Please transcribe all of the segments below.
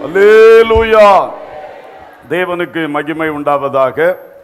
அல்லேலூயா தேவனுக்கு மகிமை உண்டாவதாக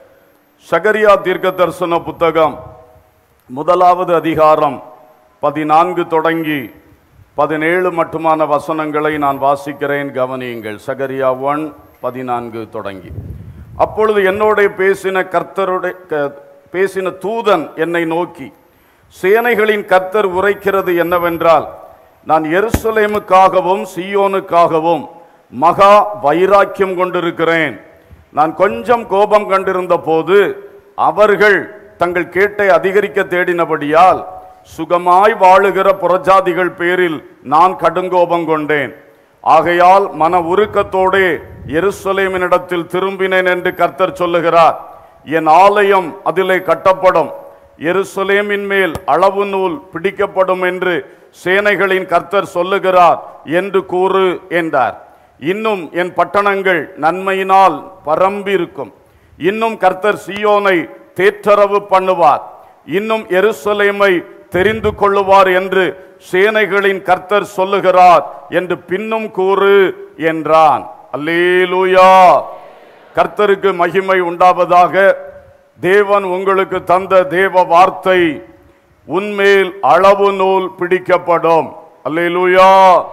சகரியா தீர்க்க தரிசன புத்தகம் முதலாவது அதிகாரம் பதினான்கு தொடங்கி பதினேழு மட்டுமான வசனங்களை நான் வாசிக்கிறேன் கவனியுங்கள் சகரியா ஒன் பதினான்கு தொடங்கி அப்பொழுது என்னோட பேசின கர்த்தருடைய க- பேசின தூதன் என்னை நோக்கி சேனைகளின் கர்த்தர் உரைக்கிறது என்னவென்றால் நான் எருசலேமுக்காகவும் சீயோனுக்காகவும் மகா வைராக்கியம் கொண்டிருக்கிறேன் நான் கொஞ்சம் கோபம் கண்டிருந்த போது அவர்கள் தங்கள் கேட்டை அதிகரிக்க தேடினபடியால் சுகமாய் வாழுகிற புறஜாதிகள் பேரில் நான் கடுங்கோபம் கொண்டேன் ஆகையால் மன உருக்கத்தோடே எருசலேமினிடத்தில் திரும்பினேன் என்று கர்த்தர் சொல்லுகிறார் என் ஆலயம் அதிலே கட்டப்படும் எருசலேமின் மேல் அளவு நூல் பிடிக்கப்படும் என்று சேனைகளின் கர்த்தர் சொல்லுகிறார் என்று கூறு என்றார் இன்னும் என் பட்டணங்கள் நன்மையினால் பரம்பியிருக்கும் இன்னும் கர்த்தர் சீயோனை தேற்றரவு பண்ணுவார் இன்னும் எருசலேமை தெரிந்து கொள்ளுவார் என்று சேனைகளின் கர்த்தர் சொல்லுகிறார் என்று பின்னும் கூறு என்றான் அல்லேலூயா கர்த்தருக்கு மகிமை உண்டாவதாக தேவன் உங்களுக்கு தந்த தேவ வார்த்தை உன்மேல் அளவு நூல் பிடிக்கப்படும் அல்லேலூயா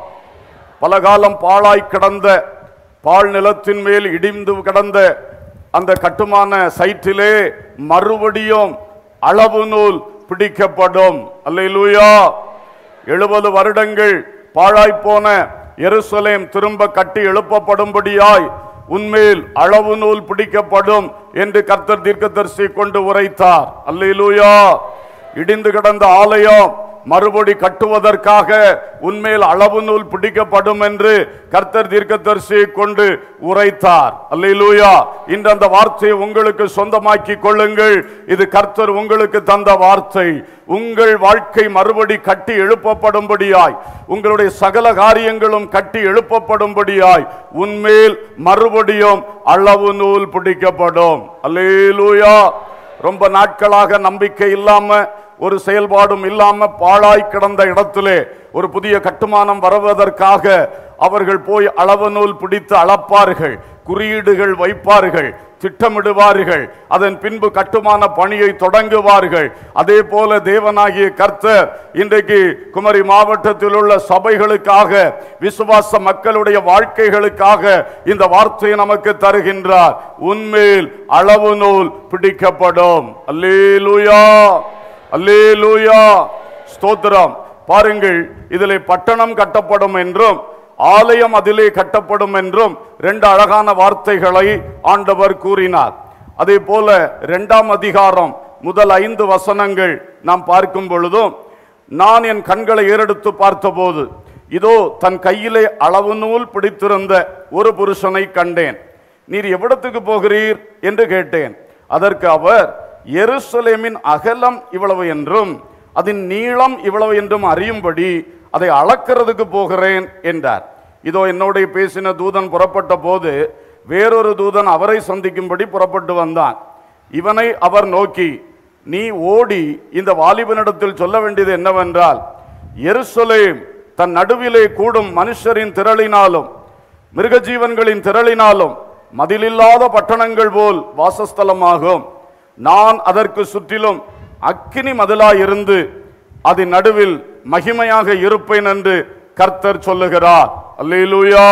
பலகாலம் பாழாய் கிடந்த பாழ் நிலத்தின் மேல் இடிந்து கிடந்த அந்த கட்டுமான சைட்டிலே மறுபடியும் அளவு நூல் பிடிக்கப்படும் அல்லேலூயா எழுபது வருடங்கள் பாழாய் போன எருசலேம் திரும்ப கட்டி எழுப்பப்படும்படியாய் உன்மேல் அளவு நூல் பிடிக்கப்படும் என்று கர்த்தர் தீர்க்கதரிசி கொண்டு உரைத்தார் அல்லேலூயா இடிந்து கிடந்த ஆலயம் மறுபடி கட்டுவதற்காக உன்மேல் அளவு நூல் பிடிக்கப்படும் என்று கர்த்தர் தீர்க்கதரிசி கொண்டு உரைத்தார் அல்லேலூயா இன்று அந்த வார்த்தையை உங்களுக்கு சொந்தமாக்கி கொள்ளுங்கள் இது கர்த்தர் உங்களுக்கு தந்த வார்த்தை உங்கள் வாழ்க்கை மறுபடி கட்டி எழுப்பப்படும்படியாய் உங்களுடைய சகல காரியங்களும் கட்டி எழுப்பப்படும்படியாய் உன்மேல் மறுபடியும் அளவு நூல் பிடிக்கப்படும் அல்லேலூயா ரொம்ப நாட்களாக நம்பிக்கை இல்லாம ஒரு செயல்பாடும் இல்லாம பாழாய் கிடந்த இடத்திலே ஒரு புதிய கட்டுமானம் வருவதற்காக அவர்கள் போய் அளவு நூல் பிடித்து அளப்பார்கள் குறியீடுகள் வைப்பார்கள் திட்டமிடுவார்கள் அதன் பின்பு கட்டுமான பணியை தொடங்குவார்கள் அதே போல தேவனாகிய கர்த்தர் இன்றைக்கு குமரி மாவட்டத்தில் உள்ள சபைகளுக்காக விசுவாச மக்களுடைய வாழ்க்கைகளுக்காக இந்த வார்த்தையை நமக்கு தருகின்றார் உன்மேல் அளவு நூல் பிடிக்கப்படும் அல்லேலூயா அல்லேலூயா ஸ்தோத்திரம் பாருங்கள் இதிலே பட்டணம் கட்டப்படும் என்றும் ஆலயம் அதிலே கட்டப்படும் என்றும் ரெண்டு அழகான வார்த்தைகளை ஆண்டவர் கூறினார் அதே போல இரண்டாம் அதிகாரம் முதல் ஐந்து வசனங்கள் நாம் பார்க்கும் பொழுதும் நான் என் கண்களை ஏறெடுத்து பார்த்தபோது இதோ தன் கையிலே அளவு நூல் பிடித்திருந்த ஒரு புருஷனை கண்டேன் நீர் எவ்விடத்துக்கு போகிறீர் என்று கேட்டேன் அதற்கு அவர் எருசலேமின் அகலம் இவ்வளவு என்றும் அதன் நீளம் இவ்வளவு என்றும் அறியும்படி அதை அளக்கிறதுக்கு போகிறேன் என்றார் இதோ என்னோட பேசின தூதன் புறப்பட்ட போது வேறொரு தூதன் அவரை சந்திக்கும்படி புறப்பட்டு வந்தான் இவனை அவர் நோக்கி நீ ஓடி இந்த வாலிபனிடத்தில் சொல்ல வேண்டியது என்னவென்றால் எருசலேம் தன் நடுவிலே கூடும் மனுஷரின் திரளினாலும் மிருகஜீவன்களின் திரளினாலும் மதிலில்லாத பட்டணங்கள் போல் வாசஸ்தலமாகும் நான் அதற்கு சுற்றிலும் அக்கினி மதிலாயிருந்து அதன் நடுவில் மகிமையாக இருப்பேன் என்று கர்த்தர் சொல்லுகிறார் அல்லேலூயா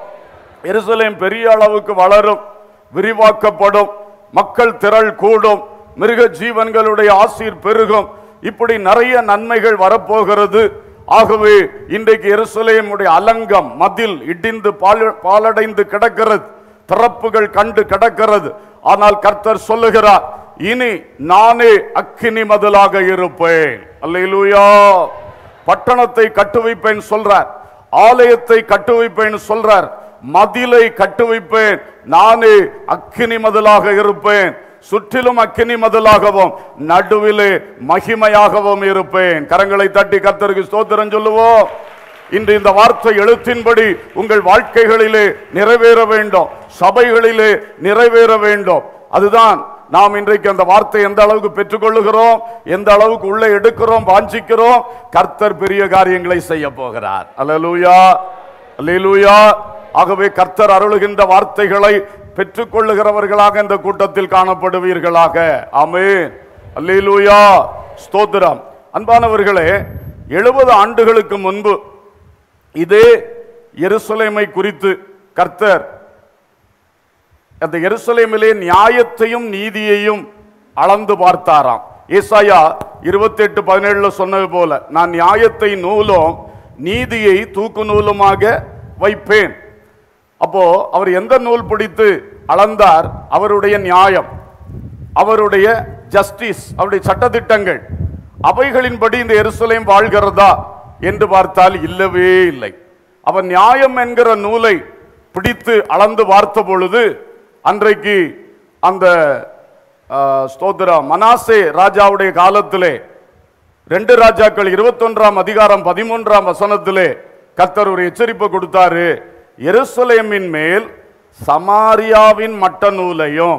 எருசலேம் பெரிய அளவுக்கு வளரும் விரிவாக்கப்படும் மக்கள் திரள் கூடும் மிருக ஜீவன்களுடைய ஆசீர் பெருகும் இப்படி நிறைய நன்மைகள் வரப்போகிறது ஆகவே இன்றைக்கு எருசலேமுடைய அலங்கம் மதில் இடிந்து பால்- பாலடைந்து கிடக்கிறது திறப்புகள் கண்டு கிடக்கிறது ஆனால் கர்த்தர் சொல்லுகிறார் இனி நானே அக்கினி மதிலாக இருப்பேன் அல்லேலூயா பட்டணத்தை கட்டுவிப்பேன் சொல்றார் ஆலயத்தை கட்டுவிப்பேன் சொல்றார் மதிலை கட்டுவிப்பேன் நானே அக்கினி மதிலாக இருப்பேன் சுற்றிலும் அக்கினி மதிலாகவும் நடுவிலே மகிமையாகவும் இருப்பேன் கரங்களை தட்டி கர்த்தருக்கு ஸ்தோத்திரம் சொல்லுவோம் இன்று இந்த வார்த்தை எழுத்தின்படி உங்கள் வாழ்க்கைகளிலே நிறைவேற வேண்டும் சபைகளிலே நிறைவேற வேண்டும் அதுதான் நாம் இன்றைக்கு அந்த வார்த்தை எந்த அளவுக்கு பெற்றுக்கொள்ளுகிறோம் எந்த அளவுக்கு உள்ளே எடுக்கிறோம் வாஞ்சிக்கிறோம் கர்த்தர் பெரிய காரியங்களை செய்ய போகிறார் அல்லேலூயா அல்லேலூயா ஆகவே கர்த்தர் அருளுகின்ற வார்த்தைகளை பெற்றுக்கொள்ளுகிறவர்களாக இந்த கூட்டத்தில் காணப்படுவீர்களாக ஆமென் அல்லேலூயா ஸ்தோத்திரம் அன்பானவர்களே எழுபது ஆண்டுகளுக்கு முன்பு இதே எருசலேமை குறித்து கர்த்தர் அந்த எருசலேமிலே நியாயத்தையும் நீதியையும் அளந்து பார்த்தாராம் ஏசாயா இருபத்தி எட்டு பதினேழுல சொன்னது போல நான் நியாயத்தை நூலும் நீதியை தூக்கு நூலுமாக வைப்பேன் அப்போ அவர் எந்த நூல் பிடித்து அளந்தார் அவருடைய நியாயம் அவருடைய ஜஸ்டிஸ் அவருடைய சட்டதிட்டங்கள் அவைகளின்படி இந்த எருசலேம் வாழ்கிறதா என்று பார்த்தால் இல்லவே இல்லை அவர் நியாயம் என்கிற நூலை பிடித்து அளந்து பார்த்த பொழுது அன்றைக்கு அந்த ஆ, ஸ்தோத்திரம் மனாசே ராஜாவுடைய காலத்திலே ரெண்டு ராஜாக்கள் இருபத்தொன்றாம் அதிகாரம் பதிமூன்றாம் வசனத்திலே கர்த்தர் ஒரு எச்சரிப்பு கொடுத்தாரு எருசலேமின் மேல் சமாரியாவின் மட்ட நூலையும்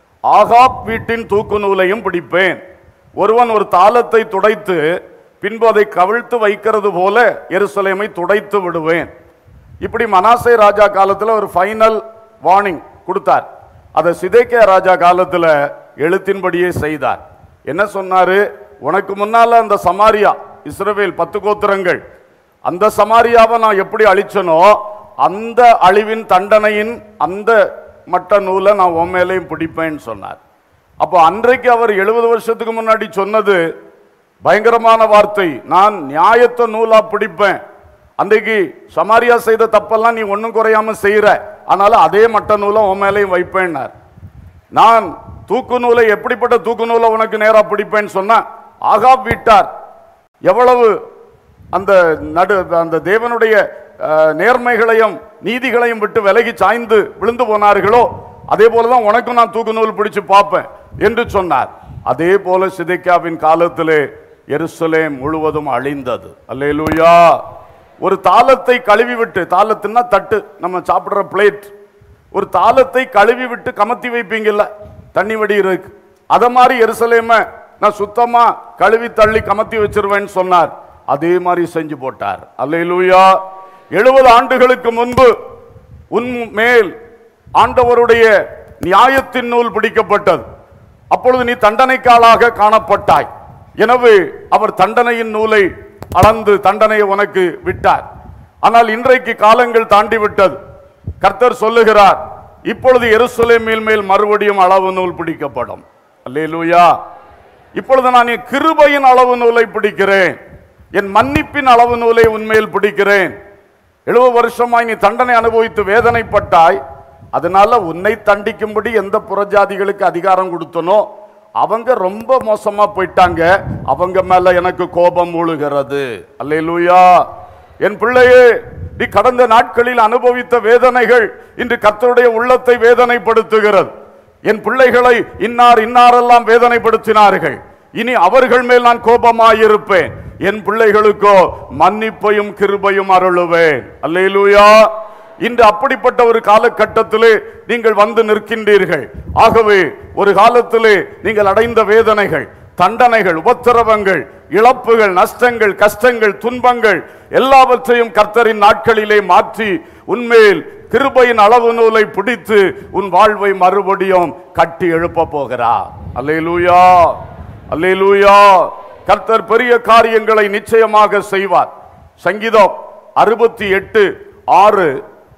ஆகாப் வீட்டின் தூக்கு நூலையும் பிடிப்பேன் ஒருவன் ஒரு தாளத்தை துடைத்து பின்பு அதை கவிழ்த்து வைக்கிறது போல எருசலேமை துடைத்து விடுவேன் இப்படி மனாசே ராஜா காலத்துல ஒரு ஃபைனல் வார்னிங் கொடுத்தார் அதை சிதைக்கியா ராஜா காலத்துல எழுத்தின்படியே செய்தார் என்ன சொன்னாரு உனக்கு முன்னால அந்த சமாரியா இஸ்ரவேல் பத்து கோத்திரங்கள் அந்த சமாரியாவை நான் எப்படி அழிச்சனோ அந்த அழிவின் தண்டனையின் அந்த மட்ட நூலை நான் உன் மேலேயும் பிடிப்பேன்னு சொன்னார் அப்போ அன்றைக்கு அவர் எழுபது வருஷத்துக்கு முன்னாடி சொன்னது பயங்கரமான வார்த்தை நான் நியாயத்தை நூலா பிடிப்பேன் அன்றைக்கு சமாரியா செய்த தப்பெல்லாம் நீ ஒன்றும் குறையாம செய்யற ஆனாலும் அதே மட்ட நூலை உன் மேலேயும் வைப்பேன்னார் நான் தூக்கு நூலை எப்படிப்பட்ட தூக்கு நூலை உனக்கு நேரா பிடிப்பேன்னு சொன்னா ஆகாப் வீட்டார் எவ்வளவு அந்த நடு அந்த தேவனுடைய அஹ், நேர்மைகளையும் நீதிகளையும் விட்டு விலகி சாய்ந்து விழுந்து போனார்களோ அதே போலதான் உனக்கும் நான் தூக்கு நூல் பிடிச்சு பார்ப்பேன் என்று சொன்னார் அதே போல சிதைக்காவின் காலத்திலே எருசலேம் முழுவதும் அழிந்தது அல்லேலூயா ஒரு தாளத்தை கழுவி விட்டு தாளத்துன்னா தட்டு நம்ம சாப்பிடுற பிளேட் ஒரு தாளத்தை கழுவி விட்டு கமத்தி வைப்பீங்கல்ல தண்ணி வடி இருக்கு அத மாதிரி எருசலேம நான் சுத்தமா கழுவி தள்ளி கமத்தி வச்சிருவேன்னு சொன்னார் அதே மாதிரி செஞ்சு போட்டார் அல்லேலூயா எழுபது ஆண்டுகளுக்கு முன்பு உன் மேல் ஆண்டவருடைய நியாயத்தின் நூல் பிடிக்கப்பட்டது அப்பொழுது நீ தண்டனைக்காலாக காணப்பட்டாய் எனவே அவர் தண்டனையின் நூலை அளந்து தண்டனையை உனக்கு விட்டார் ஆனால் இன்றைக்கு காலங்கள் தாண்டி விட்டது கர்த்தர் சொல்லுகிறார் இப்பொழுது எருசலேமில் மேல் மறுபடியும் அளவு நூல் பிடிக்கப்படும் அல்லேலூயா இப்பொழுது நான் என் கிருபையின் அளவு நூலை பிடிக்கிறேன் என் மன்னிப்பின் அளவு நூலை உன்மேல் பிடிக்கிறேன் எழுபது வருஷமாய் நீ தண்டனை அனுபவித்து வேதனைப்பட்டாய் அதனால உன்னை தண்டிக்கும்படி எந்த புறஜாதிகளுக்கு அதிகாரம் கொடுத்தனோ அவங்க ரொம்ப மோசமா போயிட்டாங்க அவங்க மேல எனக்கு கோபம் மூழுகிறது அல்லேலூயா என் பிள்ளையே நீ கடந்த நாட்களில் அனுபவித்த வேதனைகள் இன்று கர்த்தருடைய உள்ளத்தை வேதனைப்படுத்துகிறது என் பிள்ளைகளை இன்னார் இன்னாரெல்லாம் வேதனைப்படுத்தினார்கள் இனி அவர்கள் மேல் நான் கோபமாயிருப்பேன் என் பிள்ளைகளுக்கோ மன்னிப்பையும் கிருபையும் அருளுவேன் அல்லேலூயா இன்று அப்படிப்பட்ட ஒரு காலகட்டத்திலே நீங்கள் வந்து நிற்கின்றீர்கள் ஆகவே ஒரு காலத்திலே நீங்கள் அடைந்த வேதனைகள் தண்டனைகள் உபத்திரவங்கள் இழப்புகள் நஷ்டங்கள் கஷ்டங்கள் துன்பங்கள் எல்லாவற்றையும் கர்த்தரின் நாட்களிலே மாற்றி உன்மேல் கிருபையின் அளவு நூலை பிடித்து உன் வாழ்வை மறுபடியும் கட்டி எழுப்ப போகிறார் அல்லேலூயா அல்லேலூயா கர்த்தர் பெரிய காரியங்களை நிச்சயமாக செய்வார் சங்கீதம் அறுபத்தி எட்டு ஆறு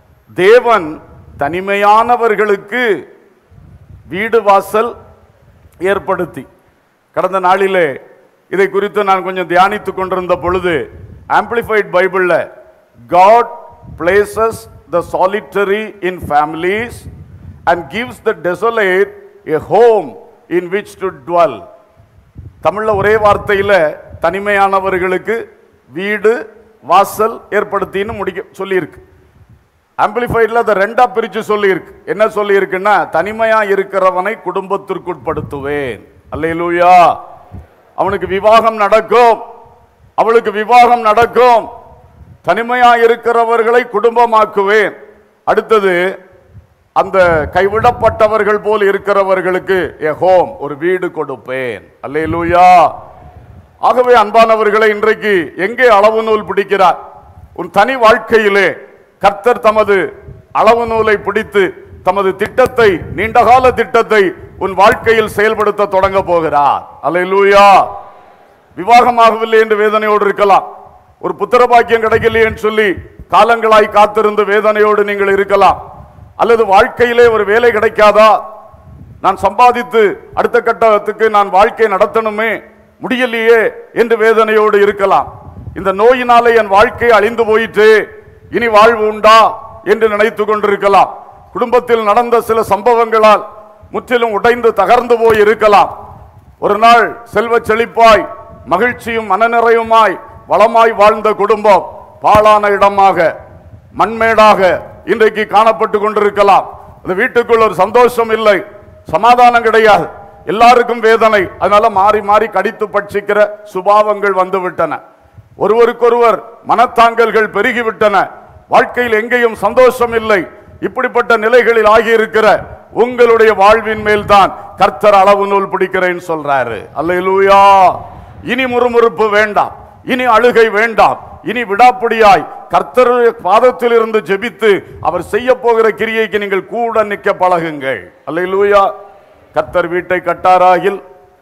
தேவன் தனிமையானவர்களுக்கு வீடு வாசல் ஏற்படுத்தி கடந்த நாளிலே இதை குறித்து நான் கொஞ்சம் தியானித்துக் கொண்டிருந்த பொழுது ஆம்பிளிஃபைட் பைபிள்ல God places the solitary in families and gives the desolate a home in which to dwell தமிழ்ல ஒரே வார்த்தையில தனிமையானவர்களுக்கு வீடு வாசல் ஏற்படுத்தின்னு முடிக்க சொல்லியிருக்கு ஆம்பிளிஃபைட்ல அதை ரெண்டா பிரிச்சு சொல்லியிருக்கு என்ன சொல்லியிருக்குன்னா தனிமையா இருக்கிறவனை குடும்பத்திற்குட்படுத்துவேன் அல்லேலூயா அவனுக்கு விவாகம் நடக்கும் அவளுக்கு விவாகம் நடக்கும் தனிமையா இருக்கிறவர்களை குடும்பமாக்குவேன் அடுத்தது அந்த கைவிடப்பட்டவர்கள் போல் இருக்கிறவர்களுக்கு எ ஹோம் ஒரு வீடு கொடுப்பேன் அல்லேலூயா ஆகவே அன்பானவர்களை இன்றைக்கு எங்கே அளவு நூல் பிடிக்கிறார் உன் தனி வாழ்க்கையிலே கர்த்தர் தமது அளவு நூலை பிடித்து தமது திட்டத்தை நீண்டகால திட்டத்தை உன் வாழ்க்கையில் செயல்படுத்த தொடங்க போகிறார் அல்லேலூயா விவாகமாகவில்லை என்று வேதனையோடு இருக்கலாம் ஒரு புத்திர பாக்கியம் கிடைக்கலையேன்னு சொல்லி காலங்களாய் காத்திருந்து வேதனையோடு நீங்கள் இருக்கலாம் அல்லது வாழ்க்கையிலே ஒரு வேலை கிடைக்காதா நான் சம்பாதித்து அடுத்த கட்டத்துக்கு நான் வாழ்க்கை நடத்தணுமே முடியலையே என்று வேதனையோடு இருக்கலாம் இந்த நோயினாலே என் வாழ்க்கை அழிந்து போயிற்று இனி வாழ்வு உண்டா என்று நினைத்து கொண்டிருக்கலாம் குடும்பத்தில் நடந்த சில சம்பவங்களால் முற்றிலும் உடைந்து தகர்ந்து போய் இருக்கலாம் ஒரு நாள் செல்வ செழிப்பாய் மகிழ்ச்சியும் மனநிறைவுமாய் வளமாய் வாழ்ந்த குடும்பம் பாழான இடமாக மண்மேடாக இன்றைக்கு காணப்பட்டு கொண்டிருக்கலாம் அந்த வீட்டுக்குள் ஒரு சந்தோஷம் இல்லை சமாதானம் கிடையாது எல்லாருக்கும் வேதனை அதனால மாறி மாறி கடித்து பட்சிக்கிற சுபாவங்கள் வந்து விட்டன ஒருவருக்கொருவர் மனத்தாங்கல்கள் பெருகிவிட்டன வாழ்க்கையில் எங்கேயும் சந்தோஷம் இல்லை இப்படிப்பட்ட நிலைகளில் ஆகியிருக்கிற உங்களுடைய வாழ்வின் மேல்தான் கர்த்தர் அளவு நூல் பிடிக்கிறேன்னு சொல்றாரு அல்லேலூயா இனி முறுமுறுப்பு வேண்டாம் இனி அழுகை வேண்டாம் இனி விடாப்பிடியாய் கர்த்தருடைய பாதத்தில் இருந்து ஜெபித்து அவர் செய்ய போகிற கிரியைக்கு நீங்கள் கூட நிற்க பழகுங்கள் அல்லேலூயா கர்த்தர் வீட்டை கட்டாராகில்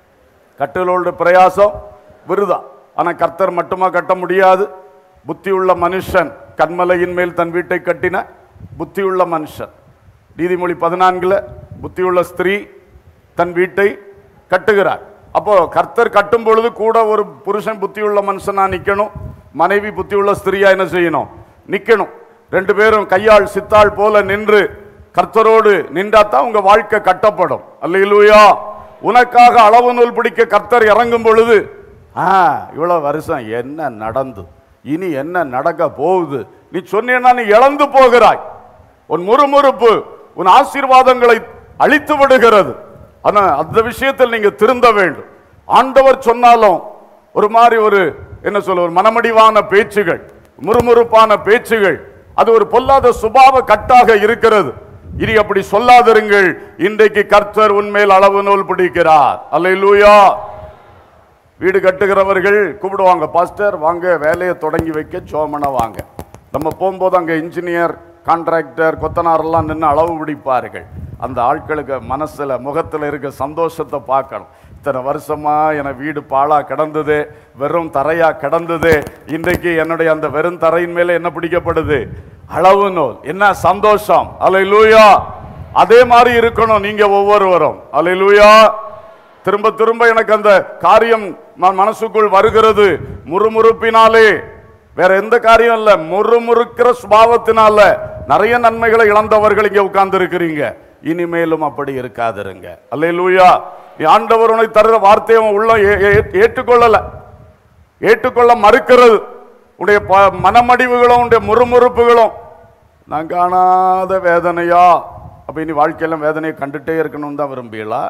கட்டலோட பிரயாசம் விருதா ஆனா கர்த்தர் மட்டுமா கட்ட முடியாது புத்தியுள்ள மனுஷன் கண்மலையின் மேல் தன் வீட்டை கட்டின புத்தியுள்ள மனுஷன் நீதிமொழி பதினான்குல புத்தியுள்ள ஸ்திரீ தன் வீட்டை கட்டுகிறார் அப்போ கர்த்தர் கட்டும் பொழுது கூட ஒரு புருஷன் புத்தியுள்ள மனுஷனா நிக்கணும் மனைவி புத்தியுள்ள ஸ்திரீயா என்ன செய்யணும் நிக்கணும் ரெண்டு பேரும் கையாள் சித்தாள் போல நின்று கர்த்தரோடு நின்றாதான் உங்க வாழ்க்கை கட்டப்படும் அல்லையிலூயா உனக்காக அளவு நூல் பிடிக்க கர்த்தர் இறங்கும் பொழுது ஆ இவ்வளவு வருஷம் என்ன நடந்து இனி என்ன நடக்க போகுது நீ சொன்னீன்னா நீ இழந்து போகிறாய் உன் முறுமுறுப்பு உன் ஆசீர்வாதங்களை அழித்து விடுகிறது ஆனா அந்த விஷயத்தில் நீங்க திருந்த வேண்டும் ஆண்டவர் சொன்னாலும் ஒரு மாதிரி ஒரு என்ன சொல்ல ஒரு மனமடிவான பேச்சுகள் முறுமுறுப்பான பேச்சுகள் அது ஒரு பொல்லாத சுபாவ கட்டாக இருக்கிறது இனி அப்படி சொல்லாதிருங்கள் இன்றைக்கு கர்த்தர் உன்மேல் அளவு நூல் பிடிக்கிறார் அல்லேலூயா வீடு கட்டுகிறவர்கள் கூப்பிடுவாங்க பாஸ்டர் வாங்க வேலையை தொடங்கி வைக்க சோமனை வாங்க நம்ம போகும்போது அங்கே இன்ஜினியர் கான்ட்ராக்டர் கொத்தனாரெல்லாம் நின்று அளவு பிடிப்பார்கள் அந்த ஆட்களுக்கு மனசுல முகத்துல இருக்க சந்தோஷத்தை பார்க்கணும் இத்தனை வருஷமா என வீடு பாழா கிடந்தது வெறும் தரையா கிடந்தது இன்றைக்கு என்னுடைய அந்த வெறும் தரையின் மேல என்ன பிடிக்கப்படுது அளவு நூல் என்ன சந்தோஷம் அலையிலூயா அதே மாதிரி இருக்கணும் நீங்க ஒவ்வொருவரும் அலையிலூயா திரும்ப திரும்ப எனக்கு அந்த காரியம் ம- மனசுக்குள் வருகிறது முறுமுறுப்பினாலே வேற எந்த காரியம் இல்ல முறுமுறுக்கிற சுபாவத்தினால நிறைய நன்மைகளை இழந்தவர்கள் இங்க உட்கார்ந்து இருக்கிறீங்க இனிமேலும் அப்படி இருக்காதிருங்க அல்லேலூயா நீ ஆண்டவர் உனக்கு தருகிற வார்த்தையை உன் உள்ள ஏ- ஏ- ஏற்றுக்கொள்ளல ஏற்றுக்கொள்ள மறுக்கிறது உடைய ப- மனமடிவுகளும் உடைய முறுமுறுப்புகளும் நான் காணாத வேதனையா அப்ப இனி வாழ்க்கையில வேதனையை கண்டுட்டே இருக்கணும்னு தான் விரும்பியலா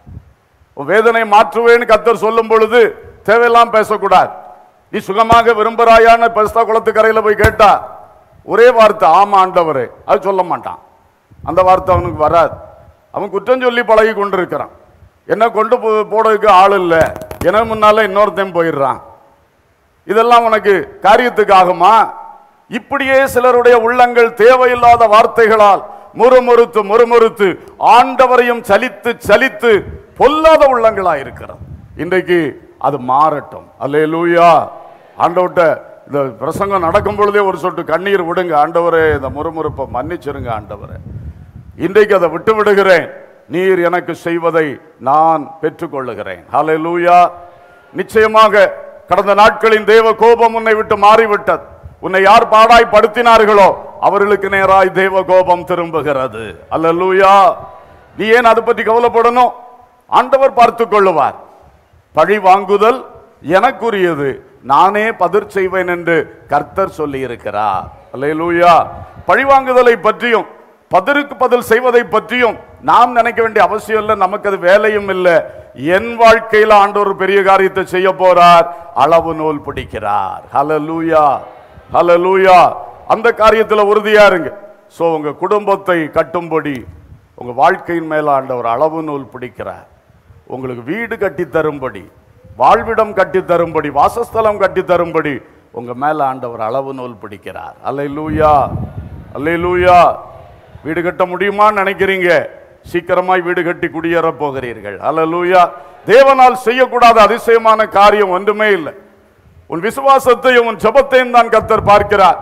உன் வேதனை மாற்றுவேன்னு கத்தர் சொல்லும் பொழுது தேவையெல்லாம் பேசக்கூடாது நீ சுகமாக விரும்புறாயான்னு பெஸ்தா குளத்துக்கரையில போய் கேட்டா ஒரே வார்த்தை ஆமா ஆண்டவரே அது சொல்ல மாட்டான் அந்த வார்த்தை அவனுக்கு வராது அவன் குற்றம் சொல்லி பழகி கொண்டிருக்கிறான் என்ன கொண்டு போ- போறதுக்கு ஆள் இல்லை எனக்கு முன்னால இன்னொருத்தன் போயிடுறான் இதெல்லாம் உனக்கு காரியத்துக்கு ஆகுமா இப்படியே சிலருடைய உள்ளங்கள் தேவையில்லாத வார்த்தைகளால் முறுமுறுத்து முறுமுறுத்து ஆண்டவரையும் சலித்து சலித்து பொல்லாத உள்ளங்களா இருக்கிறது இன்றைக்கு அது மாறட்டும் அல்லேலூயா ஆண்டவர்கிட்ட இந்த பிரசங்கம் நடக்கும் பொழுதே ஒரு சொட்டு கண்ணீர் விடுங்க ஆண்டவரே இந்த முறுமுறுப்பை மன்னிச்சிருங்க ஆண்டவரே இன்றைக்கு அதை விட்டு விடுகிறேன் நீர் எனக்கு செய்வதை நான் பெற்றுக்கொள்ளுகிறேன் ஹalleluya நிச்சயமாக கடந்த நாட்களின் தேவ கோபம் உன்னை விட்டு மாறிவிட்டது உன்னை யார் பாடாய் படுத்தினார்களோ அவர்களுக்கு நேராய் தேவ கோபம் திரும்புகிறது அல்லேலூயா நீ ஏன் அதை பற்றி கவலைப்படணும் ஆண்டவர் பார்த்துக் கொள்ளுவார் பழி வாங்குதல் எனக்குரியது நானே பதிர் செய்வேன் என்று கர்த்தர் சொல்லி இருக்கிறார் அல்லேலூயா பழி வாங்குதலை பற்றியும் பதிருக்கு பதில் செய்வதை பற்றியும் நாம் நினைக்க வேண்டிய அவசியம் இல்லை நமக்கு அது வேலையும் இல்லை என் வாழ்க்கையில் ஆண்டவர் பெரிய காரியத்தை செய்ய போறார் அளவு நூல் பிடிக்கிறார் ஹalleluya ஹalleluya அந்த காரியத்துல உறுதியா இருங்க சோ உங்க குடும்பத்தை கட்டும்படி உங்க வாழ்க்கையின் மேல ஆண்டவர் அளவு நூல் பிடிக்கிறார் உங்களுக்கு வீடு கட்டி தரும்படி வாழ்விடம் கட்டி தரும்படி வாசஸ்தலம் கட்டி தரும்படி உங்க மேல ஆண்டவர் அளவு நூல் பிடிக்கிறார் அல்லேலூயா அல்லேலூயா வீடு கட்ட முடியுமான்னு நினைக்கிறீங்க சீக்கிரமாய் வீடு கட்டி குடியேற போகிறீர்கள் அல்லேலூயா தேவனால் செய்யக்கூடாத அதிசயமான காரியம் ஒன்றுமே இல்லை உன் விசுவாசத்தையும் உன் ஜெபத்தையும் தான் கர்த்தர் பார்க்கிறார்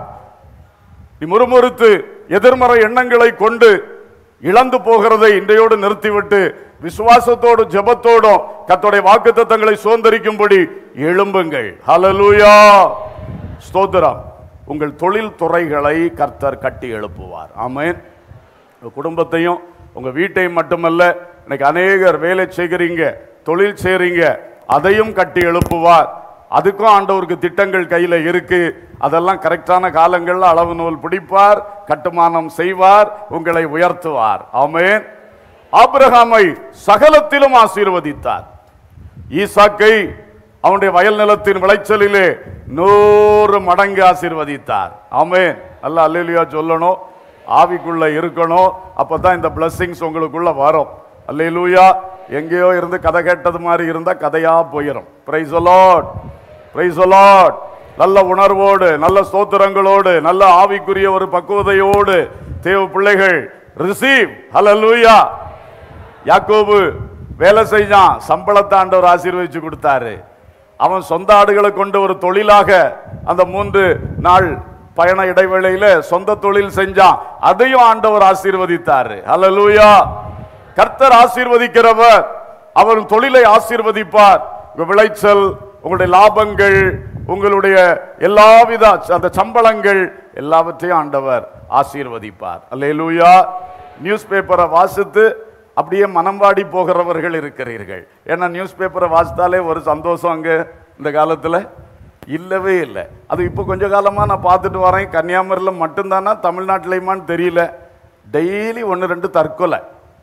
நீ முறுமுறுத்து எதிர்மறை எண்ணங்களை கொண்டு இழந்து போகிறதை இன்றையோடு நிறுத்திவிட்டு விசுவாசத்தோடு ஜெபத்தோடும் கர்த்தருடைய வாக்குத்தத்தங்களை சுதந்திரிக்கும்படி எழும்புங்கள் ஹalleluya ஸ்தோத்திரம் உங்கள் தொழில் துறைகளை கர்த்தர் கட்டி எழுப்புவார் ஆமென் உங்க குடும்பத்தையும் உங்க வீட்டையும் மட்டுமல்ல இன்னைக்கு அநேகர் வேலை செய்கிறீங்க தொழில் செய்றீங்க அதையும் கட்டி எழுப்புவார் அதுக்கும் ஆண்டவருக்கு திட்டங்கள் கையில இருக்கு அதெல்லாம் கரெக்டான காலங்கள்ல அளவு நூல் பிடிப்பார் கட்டுமானம் செய்வார் உங்களை உயர்த்துவார் ஆமென் ஆபிரகாமை சகலத்திலும் ஆசீர்வதித்தார் ஈசாக்கை அவனுடைய வயல் நிலத்தின் விளைச்சலிலே நூறு மடங்கு ஆசீர்வதித்தார் ஆமென் அல்ல அல்லேலியா சொல்லணும் ஆவிக்குள்ள இருக்கணும் அப்பதான் இந்த பிளஸ்ஸிங்ஸ் உங்களுக்குள்ள வரும் அல்லேலூயா எங்கேயோ இருந்து கதை கேட்டது மாதிரி இருந்தா கதையா போயிடும் பிரைஸ் லார்ட் பிரைஸ் லார்ட் நல்ல உணர்வோடு நல்ல ஸ்தோத்திரங்களோடு நல்ல ஆவிக்குரிய ஒரு பக்குவதையோடு தேவ பிள்ளைகள் ரிசீவ் ஹalleluya யாக்கோபு வேலை செஞ்சான் சம்பளத்தை ஆண்டவர் ஆசீர்வதிச்சு கொடுத்தாரு அவன் சொந்த ஆடுகளை கொண்டு ஒரு தொழிலாக அந்த மூன்று நாள் பயண இடைவேளையில சொந்த தொழில் செஞ்சான் அதையும் ஆண்டவர் ஆசீர்வதித்தாரு ஹalleluya கர்த்தர் ஆசீர்வதிக்கிறவர் அவர் தொழிலை ஆசீர்வதிப்பார் உங்க விளைச்சல் உங்களுடைய லாபங்கள் உங்களுடைய எல்லாவித அந்த சம்பளங்கள் எல்லாவற்றையும் ஆண்டவர் ஆசீர்வதிப்பார் அல்லேலூயா நியூஸ் பேப்பரை வாசித்து அப்படியே மனம் வாடி போகிறவர்கள் இருக்கிறீர்கள் ஏன்னா நியூஸ் பேப்பரை வாசித்தாலே ஒரு சந்தோஷம் அங்க இந்த காலத்துல இல்லவே இல்லை அது இப்போ கொஞ்ச காலமா நான் பார்த்துட்டு வரேன் கன்னியாகுமரியில் மட்டும்தானா தமிழ்நாட்டிலையுமான்னு தெரியல டெய்லி ஒன்று ரெண்டு தற்கொலை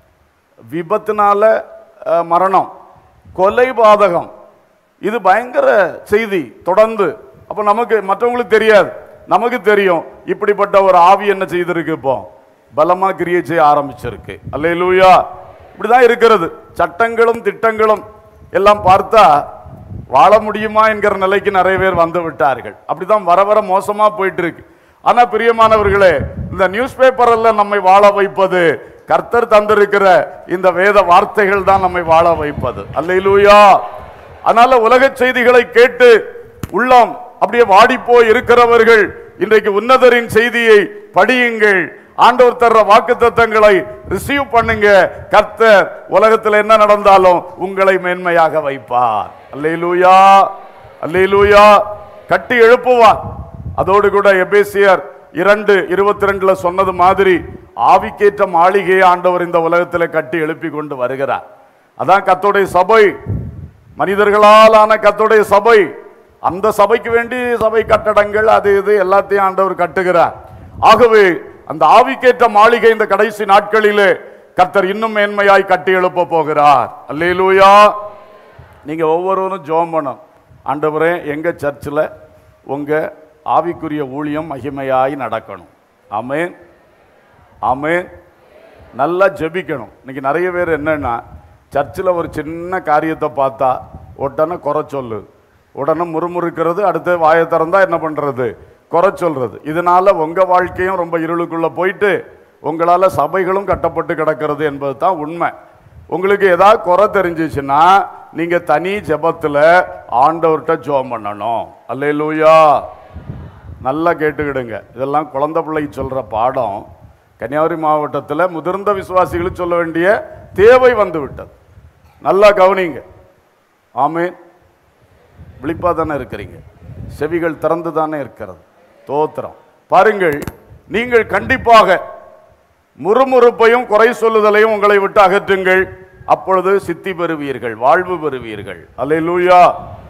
விபத்துனால அஹ், மரணம் கொலை பாதகம் இது பயங்கர செய்தி தொடர்ந்து அப்போ நமக்கு மற்றவங்களுக்கு தெரியாது நமக்கு தெரியும் இப்படிப்பட்ட ஒரு ஆவி என்ன செய்திருக்கு இப்போ பலமா கிரியை செய்ய ஆரம்பிச்சிருக்கு அல்லேலூயா இப்படிதான் இருக்கிறது சட்டங்களும் திட்டங்களும் எல்லாம் பார்த்தா வாழ முடியுமா என்கிற நிலைக்கு நிறைய பேர் வந்து விட்டார்கள் அப்படிதான் வர வர மோசமா போயிட்டு இருக்கு ஆனா பிரியமானவர்களே இந்த நியூஸ் பேப்பர்ல நம்மை வாழ வைப்பது கர்த்தர் தந்திருக்கிற இந்த வேத வார்த்தைகள் தான் நம்மை வாழ வைப்பது அல்லேலூயா அதனால உலக செய்திகளை கேட்டு உள்ளம் அப்படியே வாடிப்போய் இருக்கிறவர்கள் இன்றைக்கு உன்னதரின் செய்தியை படியுங்கள் ஆண்டவர் தர்ற வாக்குத்தத்தங்களை ரிசீவ் பண்ணுங்க கர்த்தர் உலகத்தில் என்ன நடந்தாலும் உங்களை மேன்மையாக வைப்பார் அல்லேலூயா அல்லேலூயா கட்டி எழுப்புவார் அதோடு கூட எபேசியர் இரண்டு இருபத்தி ரெண்டுல சொன்னது மாதிரி ஆவிக்கேற்ற மாளிகையை ஆண்டவர் இந்த உலகத்தில் கட்டி எழுப்பி கொண்டு வருகிறார் அதான் கத்தோடைய சபை மனிதர்களால் ஆன கத்தோடைய சபை அந்த சபைக்கு வேண்டி சபை கட்டடங்கள் அது இது எல்லாத்தையும் ஆண்டவர் கட்டுகிறார் ஆகவே அந்த ஆவிக்கேற்ற மாளிகை இந்த கடைசி நாட்களிலே கர்த்தர் இன்னும் மேன்மையாய் கட்டி எழுப்ப போகிறார் அல்லேலூயா நீங்க ஒவ்வொருவரும் ஜோம் பண்ணும் ஆண்டவரே எங்க சர்ச்சில் உங்க ஆவிக்குரிய ஊழியம் மகிமையாய் நடக்கணும் ஆமென் ஆமென் நல்லா ஜெபிக்கணும் இன்னைக்கு நிறைய பேர் என்னன்னா சர்ச்சில் ஒரு சின்ன காரியத்தை பார்த்தா உடனே குறை சொல்லு உடனே முறுமுறுக்கிறது அடுத்து வாயை திறந்தா என்ன பண்றது குறை சொல்றது இதனால உங்க வாழ்க்கையும் ரொம்ப இருளுக்குள்ள போயிட்டு உங்களால சபைகளும் கட்டப்பட்டு கிடக்கிறது என்பது தான் உண்மை உங்களுக்கு ஏதாவது குறை தெரிஞ்சிச்சுன்னா நீங்க தனி ஜெபத்துல ஆண்டவர்கிட்ட ஜெபம் பண்ணணும் அல்லேலூயா நல்லா கேட்டுக்கிடுங்க இதெல்லாம் குழந்தை பிள்ளைக்கு சொல்ற பாடம் கன்னியாகுமரி மாவட்டத்தில் முதிர்ந்த விசுவாசிகளுக்கு சொல்ல வேண்டிய தேவை வந்து விட்டது நல்லா கவனிங்க ஆமென் விழிப்பாக தானே இருக்கிறீங்க செவிகள் திறந்து தானே இருக்கிறது தோத்திரம் பாருங்கள் நீங்கள் கண்டிப்பாக முறுமுறுப்பையும் குறை சொல்லுதலையும் உங்களை விட்டு அகற்றுங்கள் அப்பொழுது சித்தி பெறுவீர்கள் வாழ்வு பெறுவீர்கள் அல்லேலூயா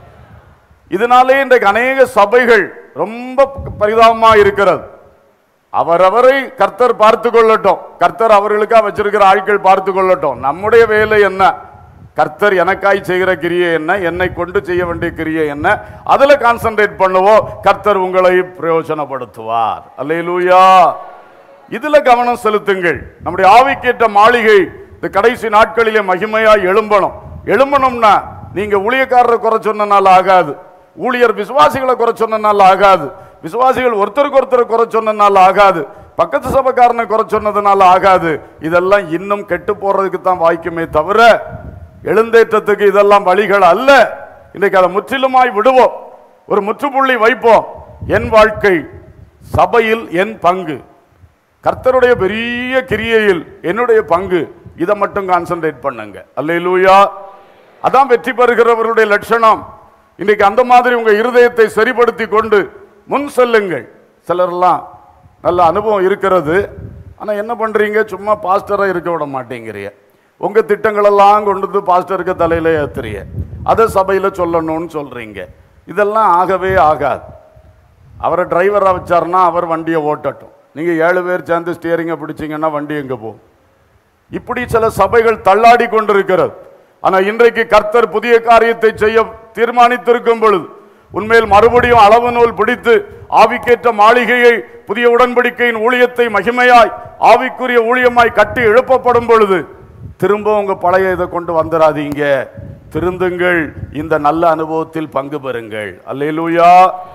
இதனாலே இன்றைக்கு அநேக சபைகள் ரொம்ப பரிதாபமா இருக்கிறது அவரவரை கர்த்தர் பார்த்து கொள்ளட்டும் கர்த்தர் அவர்களுக்கா வச்சிருக்கிற ஆட்கள் பார்த்து கொள்ளட்டும் நம்முடைய வேலை என்ன கர்த்தர் எனக்காய் செய்கிற கிரியை என்ன என்னை கொண்டு செய்ய வேண்டிய கிரியை என்ன அதுல கான்சென்ட்ரேட் பண்ணுவோம் கர்த்தர் உங்களை பிரயோஜனப்படுத்துவார் அல்லேலூயா இதுல கவனம் செலுத்துங்கள் நம்முடைய ஆவிக்கேற்ற மாளிகை இந்த கடைசி நாட்களிலே மகிமையா எழும்பணும் எழும்பணும்னா நீங்க ஊழியக்காரரை குறை சொன்னனால ஆகாது ஊழியர் விசுவாசிகளை குறை சொன்னனால ஆகாது விசுவாசிகள் ஒருத்தருக்கு ஒருத்தர் குறை சொன்னனால ஆகாது பக்கத்து சபைக்காரனை குறை சொன்னதுனால ஆகாது இதெல்லாம் இன்னும் கெட்டு போறதுக்கு தான் வாய்க்குமே தவிர எழுந்தேற்றத்துக்கு இதெல்லாம் வழிகள் அல்ல இன்றைக்கு அதை முற்றிலுமாய் விடுவோம் ஒரு முற்றுப்புள்ளி வைப்போம் என் வாழ்க்கை சபையில் என் பங்கு கர்த்தருடைய பெரிய கிரியையில் என்னுடைய பங்கு இதை மட்டும் கான்சென்ட்ரேட் பண்ணுங்க அல்லேலூயா அதான் வெற்றி பெறுகிறவருடைய லட்சணம் இன்னைக்கு அந்த மாதிரி உங்க இருதயத்தை சரிப்படுத்தி கொண்டு முன் செல்லுங்கள் சிலர்லாம் நல்ல அனுபவம் இருக்கிறது ஆனா என்ன பண்றீங்க சும்மா பாஸ்டரா இருக்க விட மாட்டேங்கிறீங்க உங்க திட்டங்களெல்லாம் கொண்டு வந்து பாஸ்டருக்கு தலையில ஏத்துறீங்க அதை சபையில சொல்லணும்னு சொல்றீங்க இதெல்லாம் ஆகவே ஆகாது அவரை டிரைவராக வச்சாருன்னா அவர் வண்டியை ஓட்டட்டும் நீங்கள் ஏழு பேர் சேர்ந்து ஸ்டியரிங்கை பிடிச்சீங்கன்னா வண்டி எங்கே போகும் இப்படி சில சபைகள் தள்ளாடி கொண்டிருக்கிறது ஆனால் இன்றைக்கு கர்த்தர் புதிய காரியத்தை செய்ய தீர்மானித்திருக்கும் பொழுது உண்மையில் மறுபடியும் அளவு நூல் பிடித்து ஆவிக்கேற்ற மாளிகையை புதிய உடன்படிக்கையின் ஊழியத்தை மகிமையாய் ஆவிக்குரிய ஊழியமாய் கட்டி எழுப்பப்படும் பொழுது திரும்ப உங்க பழைய இதை கொண்டு வந்துடாதீங்க திருந்துங்கள் இந்த நல்ல அனுபவத்தில் பங்கு பெறுங்கள் அல்லேலூயா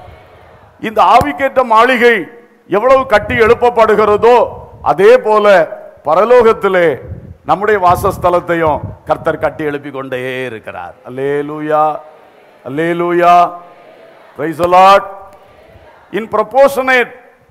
இந்த ஆவிக்கேற்ற மாளிகை எவ்வளவு கட்டி எழுப்பப்படுகிறதோ அதே போல பரலோகத்திலே நம்முடைய வாசஸ்தலத்தையும் கர்த்தர் கட்டி எழுப்பி கொண்டே இருக்கிறார் hallelujah hallelujah praise Lord in proportionate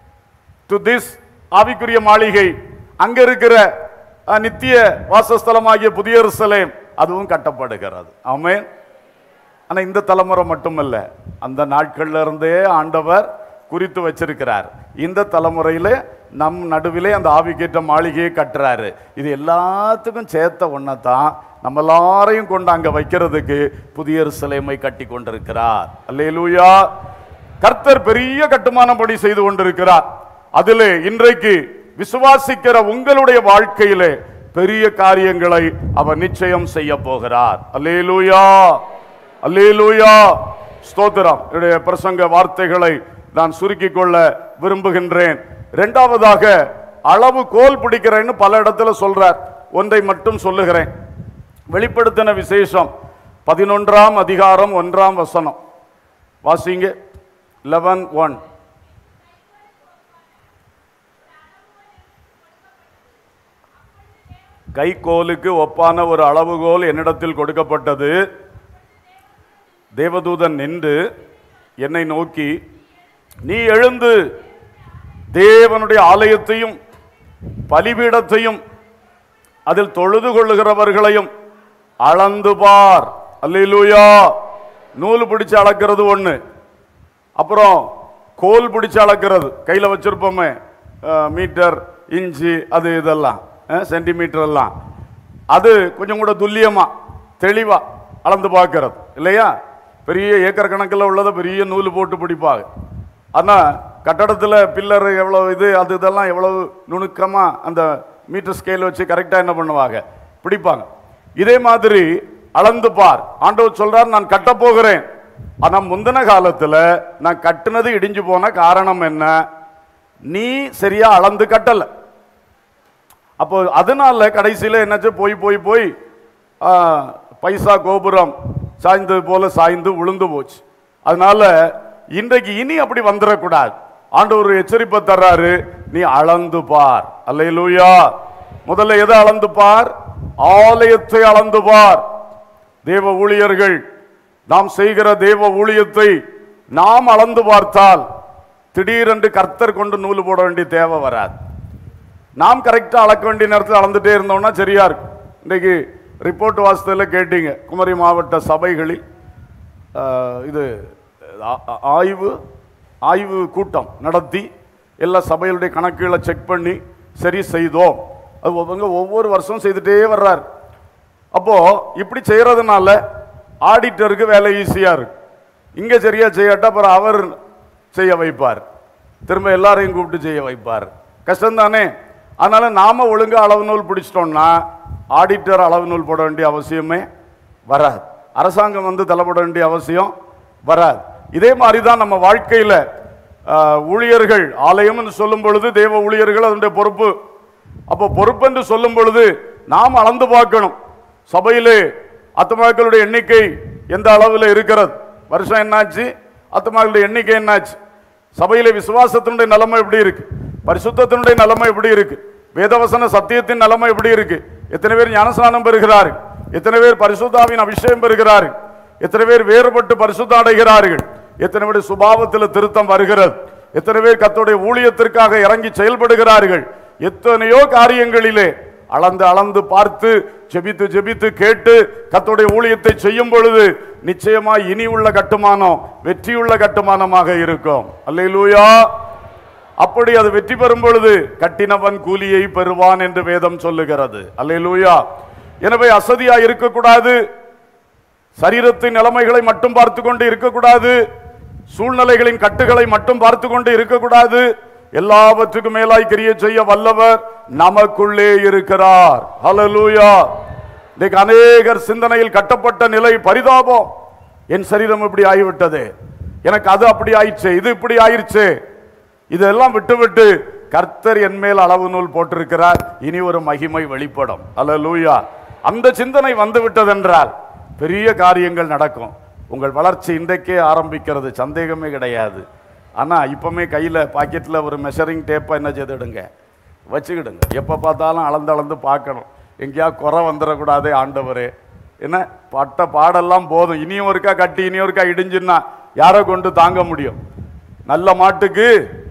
to this ஆவிக்குரிய மாளிகை அங்க இருக்கிற அஹ், நித்திய வாசஸ்தலமாகிய புதிய எருசலேம் அதுவும் கட்டப்படுகிறது ஆமென் ஆனா இந்த தலைமுறை மட்டுமல்ல அந்த நாட்கள்ல இருந்தே ஆண்டவர் குறித்து வச்சிருக்கிறார் இந்த தலைமுறையில நம் நடுவிலே அந்த ஆவிக்கேற்ற மாளிகையை கட்டுறாரு இது எல்லாத்துக்கும் சேர்த்த ஒன்னதான் நம்ம எல்லாரையும் கொண்டு அங்க வைக்கிறதுக்கு புதிய எருசலேமை கட்டி கொண்டிருக்கிறார் அல்லேலூயா கர்த்தர் பெரிய கட்டுமான பணி செய்து கொண்டிருக்கிறார் அதிலே இன்றைக்கு விசுவாசிக்கிற உங்களுடைய வாழ்க்கையிலே பெரிய காரியங்களை அவர் நிச்சயம் செய்ய போகிறார் அல்லேலூயா அல்லேலூயா ஸ்தோத்திரம் என்னுடைய பிரசங்க வார்த்தைகளை நான் சுருக்கிக் கொள்ள விரும்புகின்றேன் இரண்டாவதாக அளவு கோல் பிடிக்கிறேன்னு பல இடத்துல சொல்றார் ஒன்றை மட்டும் சொல்லுகிறேன் வெளிப்படுத்தின விசேஷம் பதினொன்றாம் அதிகாரம் ஒன்றாம் வசனம் வாசிங்க லெவன் ஒன் கைக்கோலுக்கு ஒப்பான ஒரு அளவுகோல் என்னிடத்தில் கொடுக்கப்பட்டது தேவதூதன் நின்று என்னை நோக்கி நீ எழுந்து தேவனுடைய ஆலயத்தையும் பலிபீடத்தையும் அதில் தொழுது கொள்ளுகிறவர்களையும் அளந்து பார் அல்லேலூயா நூல் பிடிச்சு அளக்கிறது ஒண்ணு அப்புறம் கோல் பிடிச்சு அளக்கிறது கையில வச்சிருப்போமே அஹ், மீட்டர் இன்ச்சு அது இதெல்லாம் அஹ், சென்டிமீட்டர் எல்லாம் அது கொஞ்சம் கூட துல்லியமா தெளிவா அளந்து பார்க்கறது இல்லையா பெரிய ஏக்கர் கணக்கில் உள்ளதை பெரிய நூல் போட்டு பிடிப்பாங்க ஆனா கட்டடத்துல பில்லர் எவ்வளவு இது அது இதெல்லாம் எவ்வளவு நுணுக்கமா அந்த மீட்டர் ஸ்கேல் வச்சு கரெக்டா என்ன பண்ணுவாங்க பிடிப்பாங்க இதே மாதிரி அளந்து பார் ஆண்டவர் சொல்றார் நான் கட்ட போகிறேன் ஆனா முந்தின காலத்துல நான் கட்டுனது இடிஞ்சு போன காரணம் என்ன நீ சரியா அளந்து கட்டல அப்போ அதனால கடைசியில என்னாச்சு போய் போய் போய் ஆ, பைசா கோபுரம் சாய்ந்தது போல சாய்ந்து விழுந்து போச்சு அதனால இன்றைக்கு இனி அப்படி வந்துடக்கூடாது ஆண்டவர் ஒரு எச்சரிப்பை தர்றாரு நீ அளந்து பார் அல்லேலூயா முதல்ல எதை அளந்து பார் ஆலயத்தை அளந்து பார் தேவ ஊழியர்கள் நாம் செய்கிற தேவ ஊழியத்தை நாம் அளந்து பார்த்தால் திடீரென்று கர்த்தர் கொண்டு நூல் போட வேண்டிய தேவை வராது நாம் கரெக்டாக அளக்க வேண்டிய நேரத்தில் அளந்துட்டே இருந்தோம்னா சரியா இருக்கும் இன்னைக்கு ரிப்போர்ட் வாசத்தில் கேட்டீங்க குமரி மாவட்ட சபைகளில் ஆஹ், இது ஆ- ஆ- ஆய்வு ஆய்வு கூட்டம் நடத்தி எல்லா சபைகளுடைய கணக்குகளை செக் பண்ணி சரி செய்தோம் அது ஒவ்வொங்க ஒவ்வொரு வருஷம் செய்துட்டே வர்றார் அப்போ இப்படி செய்யறதுனால ஆடிட்டருக்கு வேலை ஈஸியா இருக்கு இங்க சரியா செய்யாட்டா அப்புறம் அவர் செய்ய வைப்பார் திரும்ப எல்லாரையும் கூப்பிட்டு செய்ய வைப்பார் கஷ்டம் தானே அதனால நாம ஒழுங்கா அளவு நூல் பிடிச்சிட்டோம்னா ஆடிட்டர் அளவு நூல் போட வேண்டிய அவசியமே வராது அரசாங்கம் வந்து தலைப்பட வேண்டிய அவசியம் வராது இதே மாதிரி தான் நம்ம வாழ்க்கையில ஆஹ், ஊழியர்கள் ஆலயம் என்று சொல்லும் பொழுது தேவ ஊழியர்கள் அதனுடைய பொறுப்பு அப்போ பொறுப்பு என்று சொல்லும் பொழுது நாம் அளந்து பார்க்கணும் சபையிலே ஆத்துமாக்களுடைய எண்ணிக்கை எந்த அளவில் இருக்கிறது வருஷம் என்னாச்சு ஆத்மாக்களுடைய எண்ணிக்கை என்னாச்சு சபையில விசுவாசத்தினுடைய நிலைமை எப்படி இருக்கு பரிசுத்தத்தினுடைய நிலைமை எப்படி இருக்கு வேதவசன சத்தியத்தின் நிலைமை எப்படி இருக்கு எத்தனை பேர் ஞானஸ்நானம் பெறுகிறார்கள் எத்தனை பேர் பரிசுத்தாவின் அபிஷேகம் பெறுகிறார்கள் எத்தனை பேர் வேறுபட்டு பரிசுத்தம் அடைகிறார்கள் எத்தனை பேர் சுபாவத்தில் திருத்தம் வருகிறது எத்தனை பேர் கர்த்தருடைய ஊழியத்திற்காக இறங்கி செயல்படுகிறார்கள் எத்தனையோ காரியங்களிலே அளந்து அளந்து பார்த்து ஜெபித்து ஜெபித்து கேட்டு கர்த்தருடைய ஊழியத்தை செய்யும் பொழுது நிச்சயமா இனி உள்ள கட்டுமானம் வெற்றியுள்ள கட்டுமானமாக இருக்கும் அல்லேலூயா அப்படி அது வெற்றி பெறும் பொழுது கட்டினவன் கூலியை பெறுவான் என்று வேதம் சொல்லுகிறது அல்லேலூயா எனவே அசதியா இருக்கக்கூடாது சரீரத்தின் நிலைமைகளை மட்டும் பார்த்து கொண்டு இருக்கக்கூடாது சூழ்நிலைகளின் கட்டுகளை மட்டும் பார்த்து கொண்டு இருக்கக்கூடாது எல்லாவற்றுக்கும் மேலாய் கிரிய செய்ய வல்லவர் நமக்குள்ளே இருக்கிறார் ஹalleluya இன்னைக்கு அநேகர் சிந்தனையில் கட்டப்பட்ட நிலை பரிதாபம் என் சரீரம் இப்படி ஆகிவிட்டது எனக்கு அது அப்படி ஆயிடுச்சு இது இப்படி ஆயிருச்சு இதெல்லாம் விட்டுவிட்டு கர்த்தர் என் மேல் அளவு நூல் போட்டிருக்கிறார் இனி ஒரு மகிமை வெளிப்படும் அல்லேலூயா அந்த சிந்தனை வந்து விட்டதென்றால் பெரிய காரியங்கள் நடக்கும் உங்கள் வளர்ச்சி இன்றைக்கே ஆரம்பிக்கிறது சந்தேகமே கிடையாது ஆனா இப்பவுமே கையில பாக்கெட்ல ஒரு மெஷரிங் டேப்பை என்ன செய்துடுங்க வச்சுக்கிடுங்க எப்போ பார்த்தாலும் அளந்து அளந்து பார்க்கணும் எங்கேயா குறை வந்துடக்கூடாதே ஆண்டவரே என்ன பட்ட பாடெல்லாம் போதும் இனியும் ஒருக்கா கட்டி இனியும் ஒருக்கா இடிஞ்சுன்னா யாரை கொண்டு தாங்க முடியும் நல்ல மாட்டுக்கு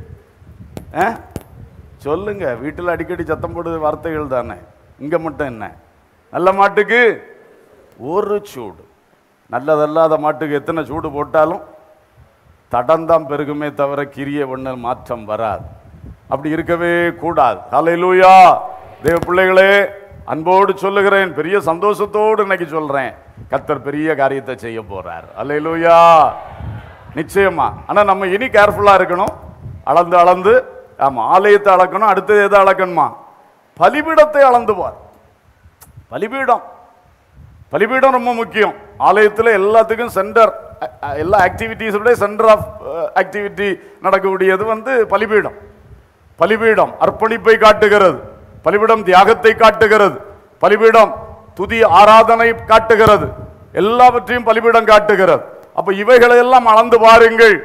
ஆ? சொல்லுங்க வீட்டில் அடிக்கடி சத்தம் போடுற வார்த்தைகள் தானே இங்க மட்டும் என்ன நல்ல மாட்டுக்கு ஒரு சூடு நல்லதல்லாத மாட்டுக்கு எத்தனை சூடு போட்டாலும் தடம்தான் பெருகுமே தவிர கிரிய ஒண்ணு மாற்றம் வராது அப்படி இருக்கவே கூடாது ஹalleluya தேவ பிள்ளைகளே அன்போடு சொல்லுகிறேன் பெரிய சந்தோஷத்தோடு இன்னைக்கு சொல்றேன் கர்த்தர் பெரிய காரியத்தை செய்ய போறார் ஹalleluya நிச்சயமா ஆனா நம்ம இனி கேர்ஃபுல்லா இருக்கணும் அளந்து அளந்து ஆமா ஆலயத்தை அளக்கணும் அடுத்தது எதை அளக்கணுமா பலிபீடத்தை அளந்து பார் பலிபீடம் பலிபீடம் ரொம்ப முக்கியம் ஆலயத்தில் எல்லாத்துக்கும் சென்டர் எல்லா ஆக்டிவிட்டீஸோட சென்டர் ஆஃப் ஆக்டிவிட்டி நடக்கக்கூடியது வந்து பலிபீடம் பலிபீடம் அர்ப்பணிப்பை காட்டுகிறது பலிபீடம் தியாகத்தை காட்டுகிறது பலிபீடம் துதி ஆராதனை காட்டுகிறது எல்லாவற்றையும் பலிபீடம் காட்டுகிறது அப்ப இவைகளை எல்லாம் அளந்து பாருங்கள்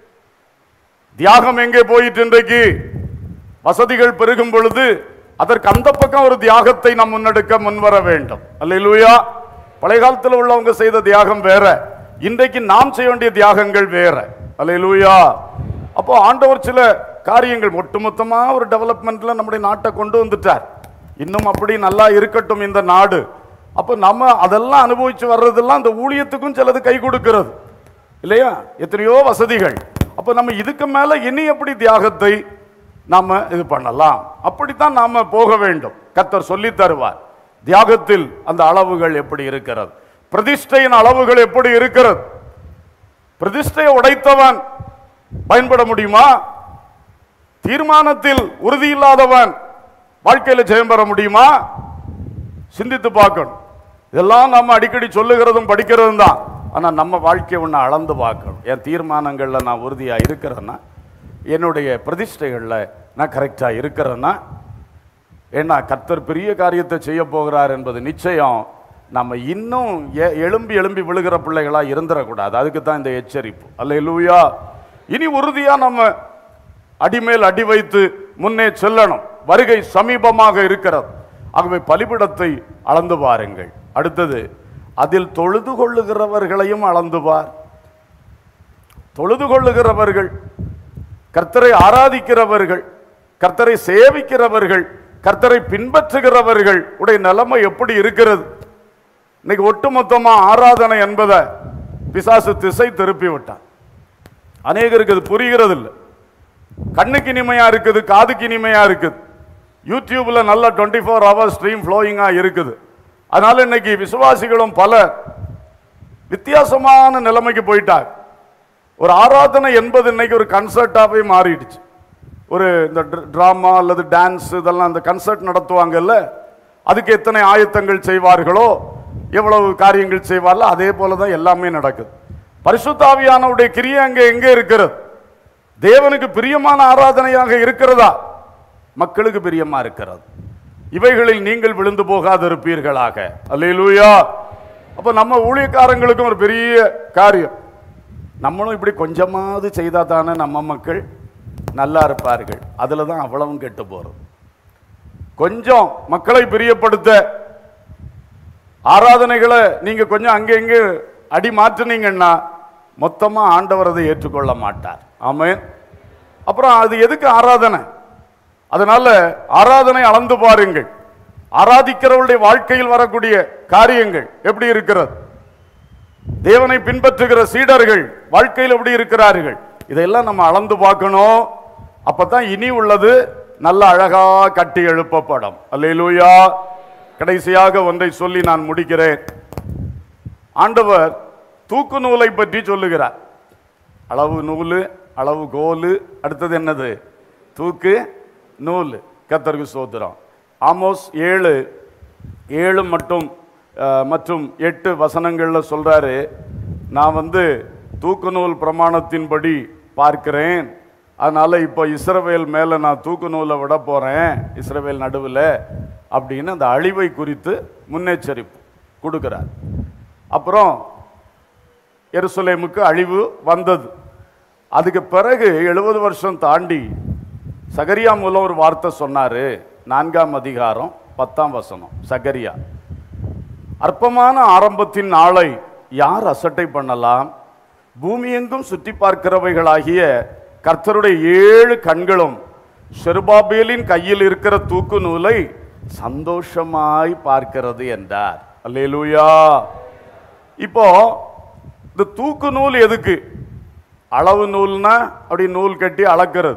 தியாகம் எங்கே போயிட்டு இன்றைக்கு வசதிகள் பெருகும் பொழுது அதற்கு அந்த பக்கம் ஒரு தியாகத்தை நாம் முன்னெடுக்க முன்வர வேண்டும் அல்லேலூயா பழைய காலத்தில் உள்ளவங்க செய்த தியாகம் வேற இன்றைக்கு நாம் செய்ய வேண்டிய தியாகங்கள் வேற அல்லேலூயா அப்போ ஆண்டவர் சில காரியங்கள் ஒட்டுமொத்தமா ஒரு டெவலப்மெண்ட்ல நம்முடைய நாட்டை கொண்டு வந்துட்டார் இன்னும் அப்படி நல்லா இருக்கட்டும் இந்த நாடு அப்போ நம்ம அதெல்லாம் அனுபவிச்சு வர்றதெல்லாம் இந்த ஊழியத்துக்கும் சிலது கை கொடுக்கிறது இல்லையா எத்தனையோ வசதிகள் அப்போ நம்ம இதுக்கு மேல இனி எப்படி தியாகத்தை நாம இது பண்ணலாம் அப்படித்தான் நாம போக வேண்டும் கர்த்தர் சொல்லித் தருவார் தியாகத்தில் அந்த அளவுகள் எப்படி இருக்கிறது பிரதிஷ்டையின் அளவுகள் எப்படி இருக்கிறது பிரதிஷ்டையை உடைத்தவன் பயன்பட முடியுமா தீர்மானத்தில் உறுதி இல்லாதவன் வாழ்க்கையில ஜெயம் பெற முடியுமா சிந்தித்து பார்க்கணும் இதெல்லாம் நம்ம அடிக்கடி சொல்லுகிறதும் படிக்கிறதும் தான் ஆனா நம்ம வாழ்க்கையை ஒன்று அளந்து பார்க்கணும் என் தீர்மானங்கள்ல நான் உறுதியா இருக்கிறேன்னா என்னுடைய பிரதிஷ்டைகள்ல நான் கரெக்டா இருக்கிறேன்னா ஏன்னா கர்த்தர் பெரிய காரியத்தை செய்ய போகிறார் என்பது நிச்சயம் நம்ம இன்னும் எ- எழும்பி எழும்பி விழுகிற பிள்ளைகளா இருந்துடக்கூடாது அதுக்கு தான் இந்த எச்சரிப்பு அல்லேலூயா இனி உறுதியா நம்ம அடிமேல் அடி வைத்து முன்னே செல்லணும் வருகை சமீபமாக இருக்கிறது ஆகவே பலிபிடத்தை அளந்து பாருங்கள் அடுத்தது அதில் தொழுது கொள்ளுகிறவர்களையும் அளந்து பார் தொழுது கொள்ளுகிறவர்கள் கர்த்தரை ஆராதிக்கிறவர்கள் கர்த்தரை சேவிக்கிறவர்கள் கர்த்தரை பின்பற்றுகிறவர்கள் உடைய நிலைமை எப்படி இருக்கிறது இன்னைக்கு ஒட்டுமொத்தமா ஆராதனை என்பதை பிசாசு திசை திருப்பி விட்டான் அநேகருக்கு அது புரிகிறது இல்லை கண்ணுக்கு இனிமையா இருக்குது காதுக்கு இனிமையா இருக்குது யூடியூப்ல நல்ல டுவெண்ட்டி ஃபோர் ஹவர் ஸ்ட்ரீம் ஃப்ளோயிங்கா இருக்குது அதனால இன்னைக்கு விசுவாசிகளும் பல வித்தியாசமான நிலைமைக்கு போயிட்டாங்க ஒரு ஆராதனை என்பது இன்னைக்கு ஒரு கன்சர்ட்டாகவே மாறிடுச்சு ஒரு இந்த ட்ராமா அல்லது டான்ஸ் இதெல்லாம் அந்த கன்சர்ட் நடத்துவாங்கல்ல அதுக்கு எத்தனை ஆயத்தங்கள் செய்வார்களோ எவ்வளவு காரியங்கள் செய்வார்களோ அதே போல தான் எல்லாமே நடக்குது பரிசுத்தாவியானவுடைய கிரியை அங்கே எங்கே இருக்கிறது தேவனுக்கு பிரியமான ஆராதனையாக இருக்கிறதா மக்களுக்கு பிரியமா இருக்கிறது இவைகளில் நீங்கள் விழுந்து போகாதிருப்பீர்களாக அல்லேலூயா அப்ப நம்ம ஊழியக்காரங்களுக்கும் ஒரு பெரிய காரியம் நம்மளும் இப்படி கொஞ்சமாவது செய்தா தானே நம்ம மக்கள் நல்லா இருப்பார்கள் அதில் தான் அவ்வளவும் கெட்டு போகிறது கொஞ்சம் மக்களை பிரியப்படுத்த ஆராதனைகளை நீங்க கொஞ்சம் அங்கே இங்கே அடி மாற்றுனீங்கன்னா மொத்தமா ஆண்டவர் அதை ஏற்றுக்கொள்ள மாட்டார் ஆமென் அப்புறம் அது எதுக்கு ஆராதனை அதனால ஆராதனை அளந்து பாருங்கள் ஆராதிக்கிறவருடைய வாழ்க்கையில் வரக்கூடிய காரியங்கள் எப்படி இருக்கிறது தேவனை பின்பற்றுகிற சீடர்கள் வாழ்க்கையில் எப்படி இருக்கிறார்கள் இதையெல்லாம் நம்ம அளந்து பார்க்கணும் அப்பதான் இனி உள்ளது நல்ல அழகா கட்டி எழுப்பப்படும் அல்லேலூயா கடைசியாக ஒன்றை சொல்லி நான் முடிக்கிறேன் ஆண்டவர் தூக்கு நூலை பற்றி சொல்லுகிறார் அளவு நூலு அளவு கோலு அடுத்தது என்னது தூக்கு நூல் கத்தருக்கு சோத்திரம் ஆமோஸ் ஏழு ஏழு மட்டும் அஹ், மற்றும் எட்டு வசனங்கள்ல சொல்றாரு நான் வந்து தூக்கு நூல் பிரமாணத்தின்படி பார்க்கிறேன் அதனால இப்போ இஸ்ரவேல் மேல நான் தூக்கு நூலை விட போறேன் இஸ்ரவேல் நடுவில் அப்படின்னு அந்த அழிவை குறித்து முன்னெச்சரிப்பு கொடுக்கிறார் அப்புறம் எருசலேமுக்கு அழிவு வந்தது அதுக்கு பிறகு எழுபது வருஷம் தாண்டி சகரியா மூலம் ஒரு வார்த்தை சொன்னாரு நான்காம் அதிகாரம் பத்தாம் வசனம் சகரியா அற்பமான ஆரம்பத்தின் நாளை யார் அசட்டை பண்ணலாம் பூமியெங்கும் சுற்றி பார்க்கிறவைகளாகிய கர்த்தருடைய ஏழு கண்களும் செருபாபேலின் கையில் இருக்கிற தூக்கு நூலை சந்தோஷமாய் பார்க்கிறது என்றார் அல்லேலூயா இப்போ இந்த தூக்கு நூல் எதுக்கு அளவு நூல்னா அப்படி நூல் கட்டி அளக்கிறது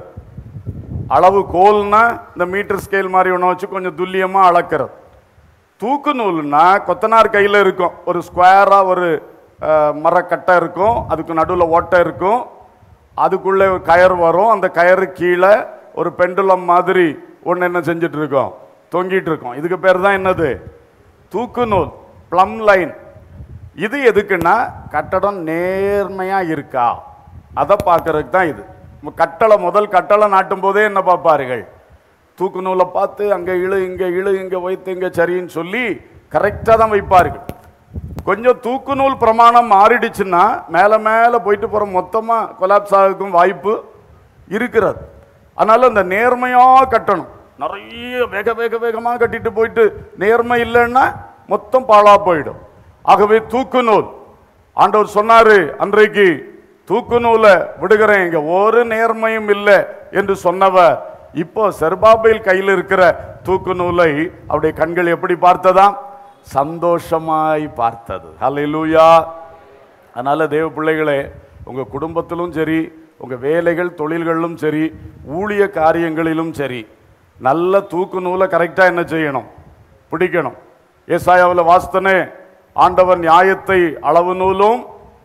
அளவு கோல்னா இந்த மீட்டர் ஸ்கேல் மாதிரி ஒன்று வச்சு கொஞ்சம் துல்லியமாக அளக்கிறது தூக்கு நூல்னா கொத்தனார் கையில் இருக்கும் ஒரு ஸ்கொயராக ஒரு அஹ், மரக்கட்டை இருக்கும் அதுக்கு நடுவில் ஓட்டை இருக்கும் அதுக்குள்ளே ஒரு கயர் வரும் அந்த கயறு கீழே ஒரு பெண்டுலம் மாதிரி ஒன்று என்ன செஞ்சுட்டு இருக்கோம் தொங்கிட்டு இருக்கோம் இதுக்கு பேர் தான் என்னது தூக்கு நூல் ப்ளம் லைன் இது எதுக்குன்னா கட்டடம் நேர்மையா இருக்கா அதை பார்க்கறதுக்கு தான் இது நம்ம கட்டளை முதல் கட்டளை நாட்டும் போதே என்ன பார்ப்பார்கள் தூக்கு நூலை பார்த்து அங்கே இழு இங்கே இழு இங்கே வைத்து இங்கே சரின்னு சொல்லி கரெக்டாக தான் வைப்பார்கள் கொஞ்சம் தூக்கு நூல் பிரமாணம் மாறிடுச்சுன்னா மேலே மேலே போயிட்டு போகிற மொத்தமாக கொலாப்ஸ் ஆகிறதுக்கும் வாய்ப்பு இருக்கிறது அதனால இந்த நேர்மையாக கட்டணும் நிறைய வேக வேக வேகமாக கட்டிட்டு போயிட்டு நேர்மை இல்லைன்னா மொத்தம் பாழா போயிடும் ஆகவே தூக்கு நூல் ஆண்டவர் சொன்னாரு அன்றைக்கு தூக்கு நூலை விடுகிறேன் இங்க ஒரு நேர்மையும் இல்லை என்று சொன்னவர் இப்போ செர்பாபேல் கையில் இருக்கிற தூக்கு நூலை அவருடைய கண்கள் எப்படி பார்த்ததாம் சந்தோஷமாய் பார்த்தது ஹalleluya அதனால தேவ பிள்ளைகளே உங்க குடும்பத்திலும் சரி உங்க வேலைகள் தொழில்களிலும் சரி ஊழிய காரியங்களிலும் சரி நல்ல தூக்கு நூலை கரெக்டா என்ன செய்யணும் பிடிக்கணும் ஏசாயாவில் வாஸ்தனே ஆண்டவர் நியாயத்தை அளவு நூலும்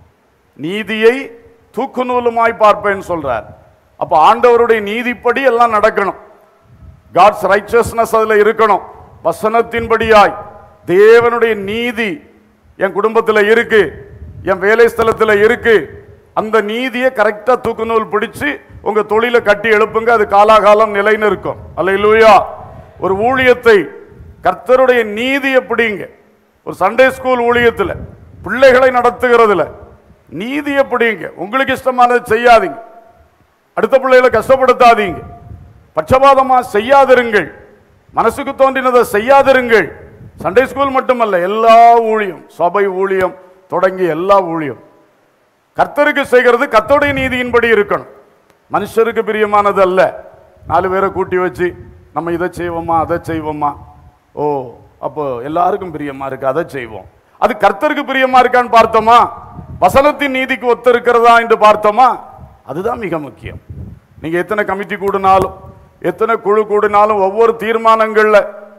நீதியை தூக்கு நூலுமாய் பார்ப்பேன்னு சொல்றார் அப்ப ஆண்டவருடைய நீதிப்படி எல்லாம் நடக்கணும் காட்ஸ் ரைச்சஸ்னஸ் அதுல இருக்கணும் வசனத்தின்படியாய் தேவனுடைய நீதி என் குடும்பத்துல இருக்கு என் வேலை ஸ்தலத்துல இருக்கு அந்த நீதியை கரெக்டா தூக்கு நூல் பிடிச்சு உங்க தொழிலை கட்டி எழுப்புங்க அது காலாகாலம் நிலைன்னு இருக்கும் அல்ல ஒரு ஊழியத்தை கர்த்தருடைய நீதியை பிடிங்க ஒரு சண்டே ஸ்கூல் ஊழியத்துல பிள்ளைகளை நடத்துகிறதுல நீதியை பிடிங்க உங்களுக்கு இஷ்டமானதை செய்யாதீங்க அடுத்த பிள்ளைகளை கஷ்டப்படுத்தாதீங்க பட்சபாதமா செய்யாதிருங்கள் மனசுக்கு தோன்றினதை செய்யாதிருங்கள் சண்டே ஸ்கூல் மட்டுமல்ல எல்லா ஊழியம் சபை ஊழியம் தொடங்கி எல்லா ஊழியம் கர்த்தருக்கு செய்கிறது கர்த்தருடைய நீதியின்படி இருக்கணும் மனுஷருக்கு பிரியமானது அல்ல நாலு பேரை கூட்டி வச்சு நம்ம இதை செய்வோமா அதை செய்வோமா ஓ அப்போ எல்லாருக்கும் பிரியமா இருக்கு அதை செய்வோம் அது கர்த்தருக்கு பிரியமா இருக்கான்னு பார்த்தோமா வசனத்தின் நீதிக்கு ஒத்து இருக்கிறதா என்று பார்த்தோமா அதுதான் மிக முக்கியம் நீங்க எத்தனை கமிட்டி கூடினாலும் எத்தனை குழு கூடினாலும் ஒவ்வொரு தீர்மானங்கள்ல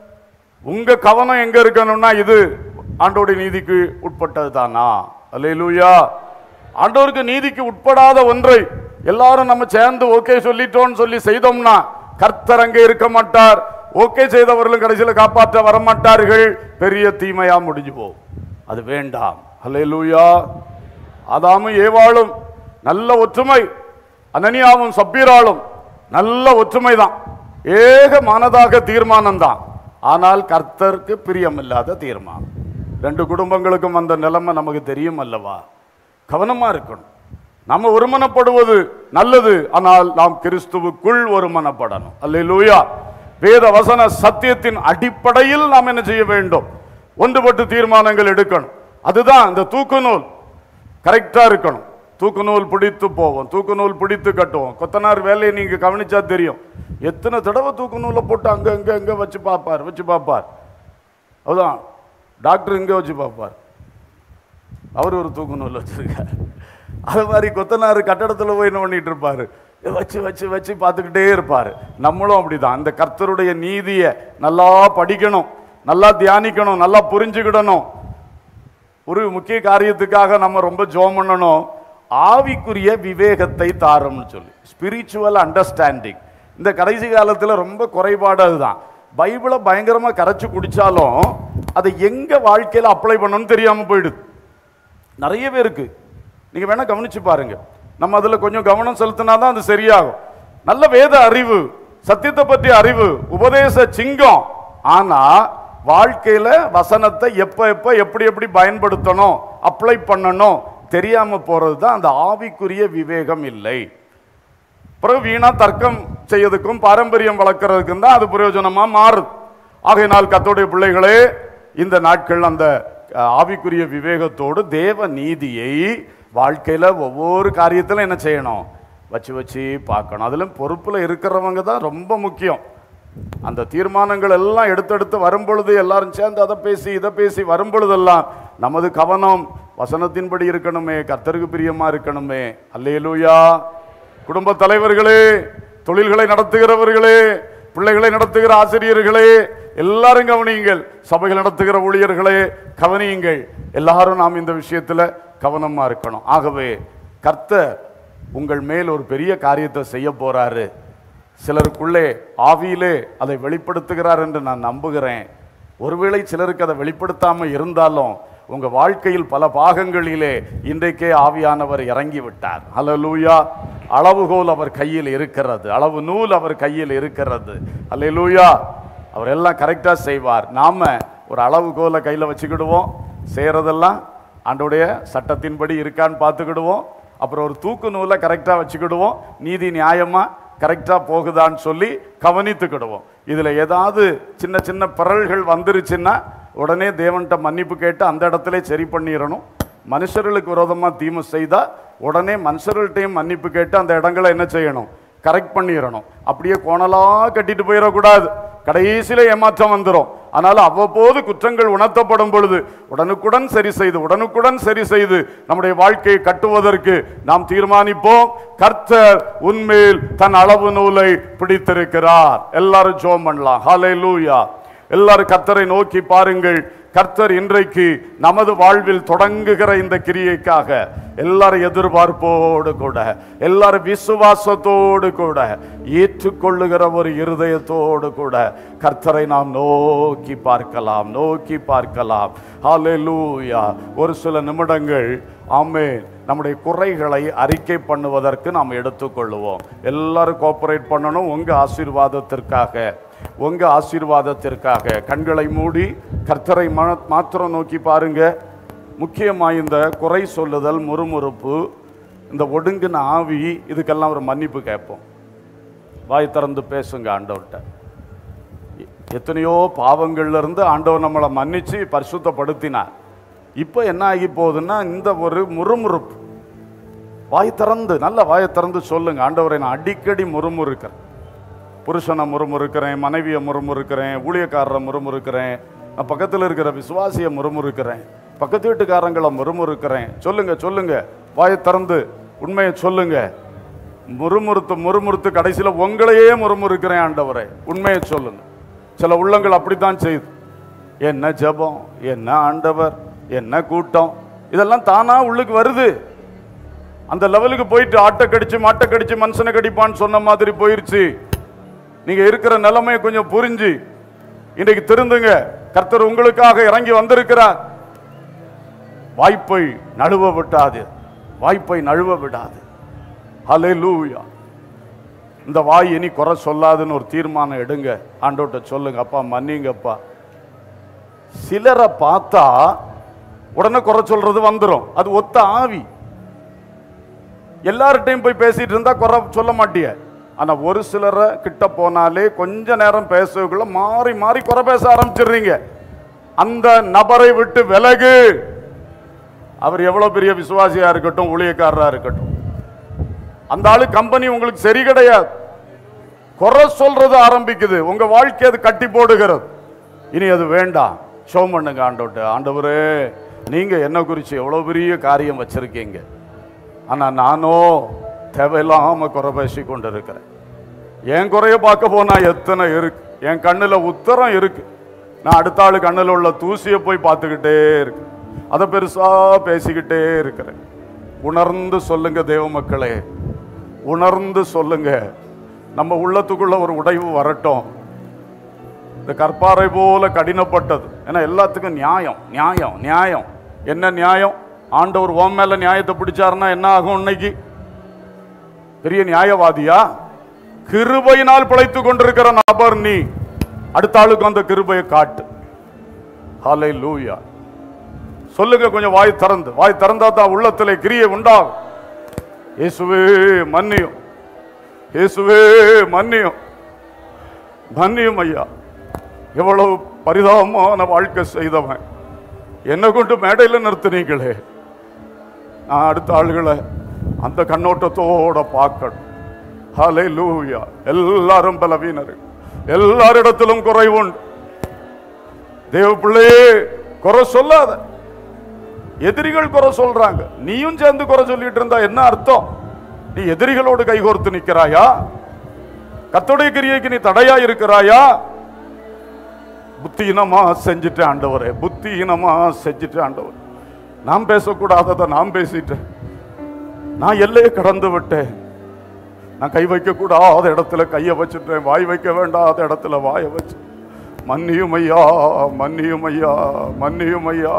உங்க கவனம் எங்க இருக்கணும்னா இது ஆண்டோடைய நீதிக்கு உட்பட்டது தானா அல்லேலூயா ஆண்டவருக்கு நீதிக்கு உட்படாத ஒன்றை எல்லாரும் நம்ம சேர்ந்து ஓகே சொல்லிட்டோம்னு சொல்லி செய்தோம்னா கர்த்தர் அங்கே இருக்க மாட்டார் ஓகே செய்தவர்களும் கடைசியில் காப்பாற்ற வரமாட்டார்கள் பெரிய தீமையா முடிஞ்சு போகும் அது வேண்டாம் அல்லேலூயா ஆதாமும் ஏவாளும் நல்ல ஒற்றுமை அனனியாவும் சப்பீராளும் நல்ல ஒற்றுமை தான் ஏக மனதாக தீர்மானம் தான் ஆனால் கர்த்தருக்கு பிரியமில்லாத தீர்மானம் ரெண்டு குடும்பங்களுக்கும் அந்த நிலைமை நமக்கு தெரியும் அல்லவா கவனமா இருக்கணும் நம்ம ஒருமனப்படுவது நல்லது ஆனால் நாம் கிறிஸ்துவுக்குள் ஒருமனப்படணும் அல்லேலூயா வேத வசன சத்தியத்தின் அடிப்படையில் நாம் என்ன செய்ய வேண்டும் ஒன்றுபட்டு தீர்மானங்கள் எடுக்கணும் அதுதான் இந்த தூக்கு நூல் கரெக்டா இருக்கணும் தூக்கு நூல் பிடித்து போவோம் தூக்கு நூல் பிடித்து கட்டுவோம் கொத்தனார் வேலையை நீங்க கவனிச்சா தெரியும் எத்தனை தடவை தூக்கு நூலை போட்டு அங்க அங்க அங்க வச்சு பார்ப்பார் வச்சு பார்ப்பார் அதுதான் டாக்டர் இங்க வச்சு பார்ப்பார் அவர் ஒரு தூக்கு நூல் வச்சிருக்கார் அது மாதிரி கொத்தனார் கட்டடத்தில் போய் என்ன பண்ணிட்டு இருப்பாரு இதை வச்சு வச்சு வச்சு பார்த்துக்கிட்டே இருப்பாரு நம்மளும் அப்படிதான் அந்த கர்த்தருடைய நீதியை நல்லா படிக்கணும் நல்லா தியானிக்கணும் நல்லா புரிஞ்சுக்கிடணும் ஒரு முக்கிய காரியத்துக்காக நம்ம ரொம்ப ஜோம் பண்ணணும் ஆவிக்குரிய விவேகத்தை தாரம்னு சொல்லி ஸ்பிரிச்சுவல் அண்டர்ஸ்டாண்டிங் இந்த கடைசி காலத்தில் ரொம்ப குறைபாடு அதுதான் பைபிளை பயங்கரமாக கரைச்சு குடிச்சாலும் அதை எங்க வாழ்க்கையில் அப்ளை பண்ணணும்னு தெரியாம போயிடுது நிறைய பேருக்கு நீங்க வேணா கவனிச்சு பாருங்க நம்ம அதுல கொஞ்சம் கவனம் செலுத்தினா தான் அது சரியாகும் நல்ல வேத அறிவு சத்தியத்தை பற்றிய அறிவு உபதேச சிங்கம் ஆனா வாழ்க்கையில வசனத்தை எப்ப எப்ப எப்படி எப்படி பயன்படுத்தணும் அப்ளை பண்ணணும் தெரியாம போறது தான் அந்த ஆவிக்குரிய விவேகம் இல்லை பிறகு வீணா தர்க்கம் செய்யறதுக்கும் பாரம்பரியம் வளர்க்கறதுக்கும் தான் அது பிரயோஜனமா மாறுது ஆகையினால் கத்தோடைய பிள்ளைகளே இந்த நாட்கள் அந்த அஹ், ஆவிக்குரிய விவேகத்தோடு தேவ நீதியை வாழ்க்கையில ஒவ்வொரு காரியத்திலும் என்ன செய்யணும் வச்சு வச்சு பார்க்கணும் அதிலும் பொறுப்புல இருக்கிறவங்க தான் ரொம்ப முக்கியம் அந்த தீர்மானங்கள் எல்லாம் எடுத்தெடுத்து வரும் பொழுது எல்லாரும் சேர்ந்து அதை பேசி இதை பேசி வரும் பொழுதெல்லாம் நமது கவனம் வசனத்தின்படி இருக்கணுமே கர்த்தருக்கு பிரியமா இருக்கணுமே அல்லேலூயா குடும்ப தலைவர்களே தொழில்களை நடத்துகிறவர்களே பிள்ளைகளை நடத்துகிற ஆசிரியர்களே எல்லாரும் கவனியுங்கள் சபைகள் நடத்துகிற ஊழியர்களே கவனியுங்கள் எல்லாரும் நாம் இந்த விஷயத்துல கவனமா இருக்கணும் ஆகவே கர்த்தர் உங்கள் மேல் ஒரு பெரிய காரியத்தை செய்ய போறாரு சிலருக்குள்ளே ஆவியிலே அதை வெளிப்படுத்துகிறார் என்று நான் நம்புகிறேன் ஒருவேளை சிலருக்கு அதை வெளிப்படுத்தாம இருந்தாலும் உங்க வாழ்க்கையில் பல பாகங்களிலே இன்றைக்கே ஆவியானவர் இறங்கி விட்டார் ஹalleluya அளவுகோல் அவர் கையில் இருக்கிறது அளவு நூல் அவர் கையில் இருக்கிறது ஹalleluya அவர் எல்லாம் கரெக்டா செய்வார் நாம ஒரு அளவுகோலை கையில வச்சுக்கிடுவோம் செய்யறதெல்லாம் ஆண்டோடைய சட்டத்தின்படி இருக்கான்னு பார்த்துக்கிடுவோம் அப்புறம் ஒரு தூக்கு நூலை கரெக்டா வச்சுக்கிடுவோம் நீதி நியாயமா கரெக்டா போகுதான்னு சொல்லி கவனித்துக்கிடுவோம் இதுல ஏதாவது சின்ன சின்ன பிறல்கள் வந்துருச்சுன்னா உடனே தேவன்கிட்ட மன்னிப்பு கேட்டு அந்த இடத்துல சரி பண்ணிடணும் மனுஷர்களுக்கு விரோதமா தீமை செய்தா உடனே மனுஷர்கள்ட்டையும் மன்னிப்பு கேட்டு அந்த இடங்களை என்ன செய்யணும் கரெக்ட் பண்ணிடணும் அப்படியே கோணலா கட்டிட்டு போயிடக்கூடாது கடைசியில ஏமாற்றம் வந்துடும் ஆனால் அவ்வப்போது குற்றங்கள் உணர்த்தப்படும் பொழுது உடனுக்குடன் சரி செய்து உடனுக்குடன் சரி செய்து நம்முடைய வாழ்க்கையை கட்டுவதற்கு நாம் தீர்மானிப்போம் கர்த்தர் உன்மேல் தன் அளவு நூலை பிடித்திருக்கிறார் எல்லாரும் ஜோம் பண்ணலாம் ஹாலே லூயா எல்லாரும் கர்த்தரை நோக்கி பாருங்கள் கர்த்தர் இன்றைக்கு நமது வாழ்வில் தொடங்குகிற இந்த கிரியைக்காக எல்லாரும் எதிர்பார்ப்போடு கூட எல்லாரும் விசுவாசத்தோடு கூட ஏற்றுக்கொள்ளுகிற ஒரு இருதயத்தோடு கூட கர்த்தரை நாம் நோக்கி பார்க்கலாம் நோக்கி பார்க்கலாம் ஹalleluya ஒரு சில நிமிடங்கள் ஆமென் நம்முடைய குறைகளை அறிக்கை பண்ணுவதற்கு நாம் எடுத்துக்கொள்ளுவோம் எல்லாரும் கோஆபரேட் பண்ணணும் உங்க ஆசீர்வாதத்திற்காக உங்க ஆசீர்வாதத்திற்காக கண்களை மூடி கர்த்தரை மா- மாத்திரம் நோக்கி பாருங்க முக்கியமா இந்த குறை சொல்லுதல் முறுமுறுப்பு இந்த ஒடுங்கின ஆவி இதுக்கெல்லாம் ஒரு மன்னிப்பு கேட்போம் வாய் திறந்து பேசுங்க ஆண்டவர்கிட்ட எத்தனையோ பாவங்கள்ல இருந்து ஆண்டவர் நம்மளை மன்னிச்சு பரிசுத்தப்படுத்தினார் இப்போ என்ன ஆகி போகுதுன்னா இந்த ஒரு முறுமுறுப்பு வாய் திறந்து நல்ல வாயை திறந்து சொல்லுங்க ஆண்டவரை நான் அடிக்கடி முறுமுறுக்கிறேன் புருஷனை முறுமுறுக்கிறேன் மனைவியை முறுமுறுக்கிறேன் ஊழியக்காரரை முறுமுறுக்கிறேன் நான் பக்கத்தில் இருக்கிற விசுவாசியை முறுமுறுக்கிறேன் பக்கத்து வீட்டுக்காரங்களை முறுமுறுக்கிறேன் சொல்லுங்க சொல்லுங்க வாயை திறந்து உண்மையை சொல்லுங்க முறுமுறுத்து முறுமுறுத்து கடைசியில் உங்களையே முறுமுறுக்கிறேன் ஆண்டவரே உண்மையை சொல்லுங்க சில உள்ளங்கள் அப்படித்தான் செய்யுது என்ன ஜெபம் என்ன ஆண்டவர் என்ன கூட்டம் இதெல்லாம் தானா உள்ளுக்கு வருது அந்த லெவலுக்கு போயிட்டு ஆட்டை கடிச்சு மாட்டை கடிச்சு மனுஷனை கடிப்பான்னு சொன்ன மாதிரி போயிருச்சு நீங்க இருக்கிற நிலைமையை கொஞ்சம் புரிஞ்சு இன்றைக்கு திருந்துங்க கர்த்தர் உங்களுக்காக இறங்கி வந்திருக்கிறார் வாய்ப்பை நழுவ விட்டாது வாய்ப்பை நழுவ விடாது ஹalleluya இந்த வாய் இனி குறை சொல்லாதுன்னு ஒரு தீர்மானம் எடுங்க ஆண்டோட்ட சொல்லுங்க அப்பா மன்னிங்கப்பா சிலரை பார்த்தா உடனே குறை சொல்றது வந்துடும் அது ஒத்த ஆவி எல்லார்ட்டையும் போய் பேசிட்டு இருந்தா குறை சொல்ல மாட்டிய ஆனா ஒரு சிலரை கிட்ட போனாலே கொஞ்ச நேரம் பேசக்குள்ள மாறி மாறி குறை பேச ஆரம்பிச்சிடுறீங்க அந்த நபரை விட்டு விலகு அவர் எவ்வளவு பெரிய விசுவாசியா இருக்கட்டும் ஊழியக்காரரா இருக்கட்டும் அந்த ஆளு கம்பெனி உங்களுக்கு சரி கிடையாது குறை சொல்றது ஆரம்பிக்குது உங்க வாழ்க்கை அது கட்டி போடுகிறது இனி அது வேண்டாம் ஷோ பண்ணுங்க ஆண்டவர்கிட்ட ஆண்டவரே நீங்க என்ன குறிச்சு எவ்வளவு பெரிய காரியம் வச்சிருக்கீங்க ஆனா நானோ தேவையில்லாம குறை பேசி கொண்டு இருக்கிறேன் என் குறைய பார்க்க போனா எத்தனை இருக்கு என் கண்ணுல உத்தரம் இருக்கு நான் அடுத்த ஆளு கண்ணுல உள்ள தூசியை போய் பார்த்துக்கிட்டே இருக்கு அதை பெருசா பேசிக்கிட்டே இருக்கிறேன் உணர்ந்து சொல்லுங்க தேவ மக்களே உணர்ந்து சொல்லுங்க நம்ம உள்ளத்துக்குள்ள ஒரு உடைவு வரட்டும் இந்த கற்பாறை போல கடினப்பட்டது ஏன்னா எல்லாத்துக்கும் நியாயம் நியாயம் நியாயம் என்ன நியாயம் ஆண்டவர் ஓம் மேல நியாயத்தை பிடிச்சாருன்னா என்ன ஆகும் இன்னைக்கு பெரிய நியாயவாதியா கிருபையினால் பிழைத்துக் கொண்டிருக்கிற நபர் நீ அடுத்த ஆளுக்கு அந்த கிருபையை காட்டு ஹலை லூயா சொல்லுங்க கொஞ்சம் வாய் திறந்து வாய் திறந்தா தான் உள்ளத்திலே கிரியை உண்டாகும் இயேசுவே மன்னியும் இயேசுவே மன்னியும் மன்னியும் ஐயா எவ்வளவு பரிதாபமான வாழ்க்கை செய்தவன் என்னை கொண்டு மேடையில் நிறுத்துனீங்களே நான் அடுத்த ஆளுகளை அந்த கண்ணோட்டத்தோட பார்க்கணும் ஹலே லூயா எல்லாரும் பலவீனர் எல்லாரிடத்திலும் குறை உண்டு தேவ பிள்ளையே குறை சொல்லாத எதிரிகள் குறை சொல்றாங்க நீயும் சேர்ந்து குறை சொல்லிட்டு இருந்தா என்ன அர்த்தம் நீ எதிரிகளோடு கைகோர்த்து நிக்கிறாயா கத்தோடைய கிரியைக்கு நீ தடையா இருக்கிறாயா புத்தியினமா செஞ்சுட்டு ஆண்டவரே புத்தியினமா செஞ்சுட்டு ஆண்டவர் நான் பேசக்கூடாததை நான் பேசிட்டேன் நான் எல்லையை கடந்து விட்டேன் நான் கை வைக்க கூடாத இடத்துல கையை வச்சுட்டேன் வாய் வைக்க வேண்டாத இடத்துல வாயை வச்சு மன்னியும் ஐயா மன்னியும் ஐயா மன்னியும் ஐயா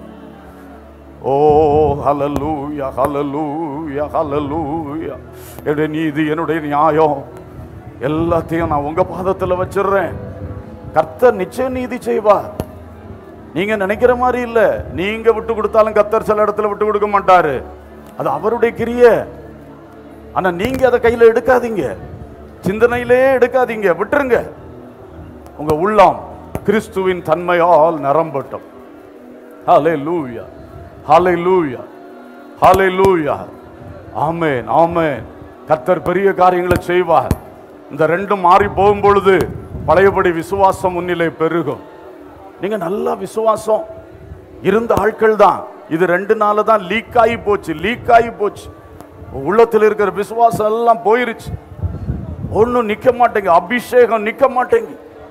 ஓ ஹலலூயா ஹலலூயா ஹலலூயா என்னுடைய நீதி என்னுடைய நியாயம் எல்லாத்தையும் நான் உங்க பாதத்துல வச்சிடுறேன் கர்த்தர் நிச்சயம் நீதி செய்வார் நீங்க நினைக்கிற மாதிரி இல்ல நீங்க விட்டு கொடுத்தாலும் கர்த்தர் சில இடத்துல விட்டு கொடுக்க மாட்டாரு அது அவருடைய கிரிய ஆனா நீங்க அதை கையில எடுக்காதீங்க சிந்தனையிலே எடுக்காதீங்க விட்டுருங்க உங்க உள்ளம் கிறிஸ்துவின் தன்மையால் நிரம்பட்டும் ஹலே லூயா ஹலே லூயா ஹலே லூயா ஆமேன் ஆமேன் கர்த்தர் பெரிய காரியங்களை செய்வார் இந்த ரெண்டும் மாறி போகும் பொழுது பழையபடி விசுவாசம் முன்னிலை பெருகும் நீங்க நல்ல விசுவாசம் இருந்த ஆட்கள் தான் இது ரெண்டு நாள் தான் லீக் ஆகி போச்சு லீக் ஆகி போச்சு உள்ளத்தில் இருக்கிற விசுவாசம் எல்லாம் போயிருச்சு ஒன்றும் நிக்க மாட்டேங்க அபிஷேகம் நிக்க மாட்டேங்க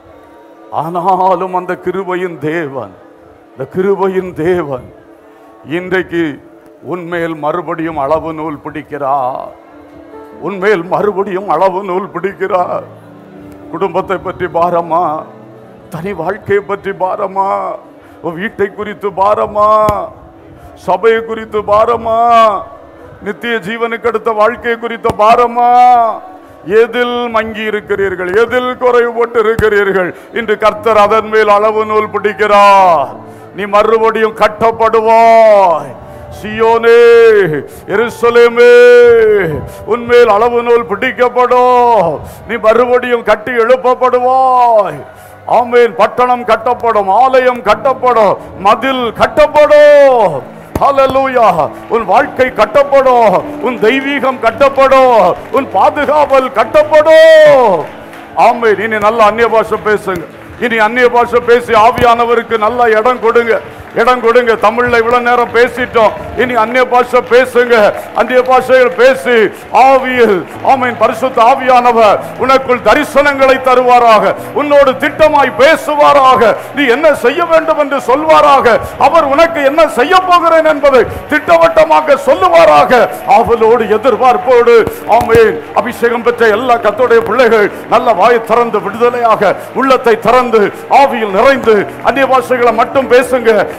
ஆனாலும் அந்த கிருபையின் தேவன் இந்த கிருபையின் தேவன் இன்றைக்கு உன்மேல் மறுபடியும் அளவு நூல் பிடிக்கிறார் உன்மேல் மறுபடியும் அளவு நூல் பிடிக்கிறார் குடும்பத்தை பற்றி பாரமா தனி வாழ்க்கையை பற்றி பாரமா உன் வீட்டை குறித்து பாரமா சபையை குறித்து பாரமா நித்திய ஜீவனுக்கு அடுத்த வாழ்க்கை குறித்த பாரமா எதில் மங்கி இருக்கிறீர்கள் எதில் குறைவுபட்டு இருக்கிறீர்கள் இன்று கர்த்தர் அதன் மேல் அளவு நூல் பிடிக்கிறார் நீ மறுபடியும் கட்டப்படுவாய் சியோனே எருசலேமே உன்மேல் அளவு நூல் பிடிக்கப்படும் நீ மறுபடியும் கட்டி எழுப்பப்படுவாய் ஆமேன் பட்டணம் கட்டப்படும் ஆலயம் கட்டப்படும் மதில் கட்டப்படும் ஹalleluya உன் வாழ்க்கை கட்டப்படும் உன் தெய்வீகம் கட்டப்படும் உன் பாதுகாவல் கட்டப்படும் ஆமென் இனி நல்ல அந்நிய பாஷை பேசுங்க இனி அந்நிய பாஷை பேசி ஆவியானவருக்கு நல்ல இடம் கொடுங்க இடம் கொடுங்க தமிழ்ல இவ்வளவு நேரம் பேசிட்டோம் இனி அந்நிய பாஷை பேசுங்க அந்நிய பாஷைகள் பேசி ஆவியில் ஆமீன் பரிசுத்த ஆவியானவர் உனக்குள் தரிசனங்களை தருவாராக உன்னோடு திட்டமாய் பேசுவாராக நீ என்ன செய்ய வேண்டும் என்று சொல்வாராக அவர் உனக்கு என்ன செய்ய போகிறேன் என்பதை திட்டவட்டமாக சொல்லுவாராக ஆவலோடு எதிர்பார்ப்போடு ஆமீன் அபிஷேகம் பெற்ற எல்லா கத்தோடைய பிள்ளைகள் நல்ல வாய் திறந்து விடுதலையாக உள்ளத்தை திறந்து ஆவியில் நிறைந்து அந்நிய பாஷைகளை மட்டும் பேசுங்க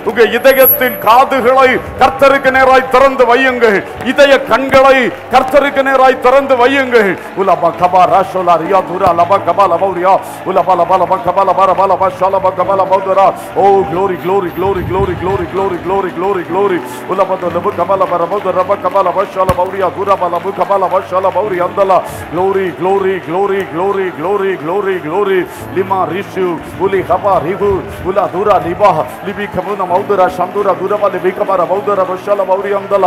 உங்க இதயத்தின் காதுகளை கர்த்தருக்கு நேராய் திறந்து வையுங்கள் இதய கண்களை கர்த்தருக்கு நேராய் திறந்து வையுங்கள் உலபா கபா ராஷோலா ரியா துரா லபா கபா லபௌரியா உலபா லபா லபா கபா லபா ரபா லபா ஷலபா கபா லபௌதரா ஓ glory glory glory glory glory glory glory glory glory உலபா லபு கபா லபா ரபௌதரா ரபா கபா லபா ஷலபௌரியா துரா லபு கபா லபா ஷலபௌரி அந்தலா glory glory glory glory glory glory glory lima rishu uli kaba ribu ula dura liba libi kabuna maudura shandura duraba libi kabara maudura bashala mauri andala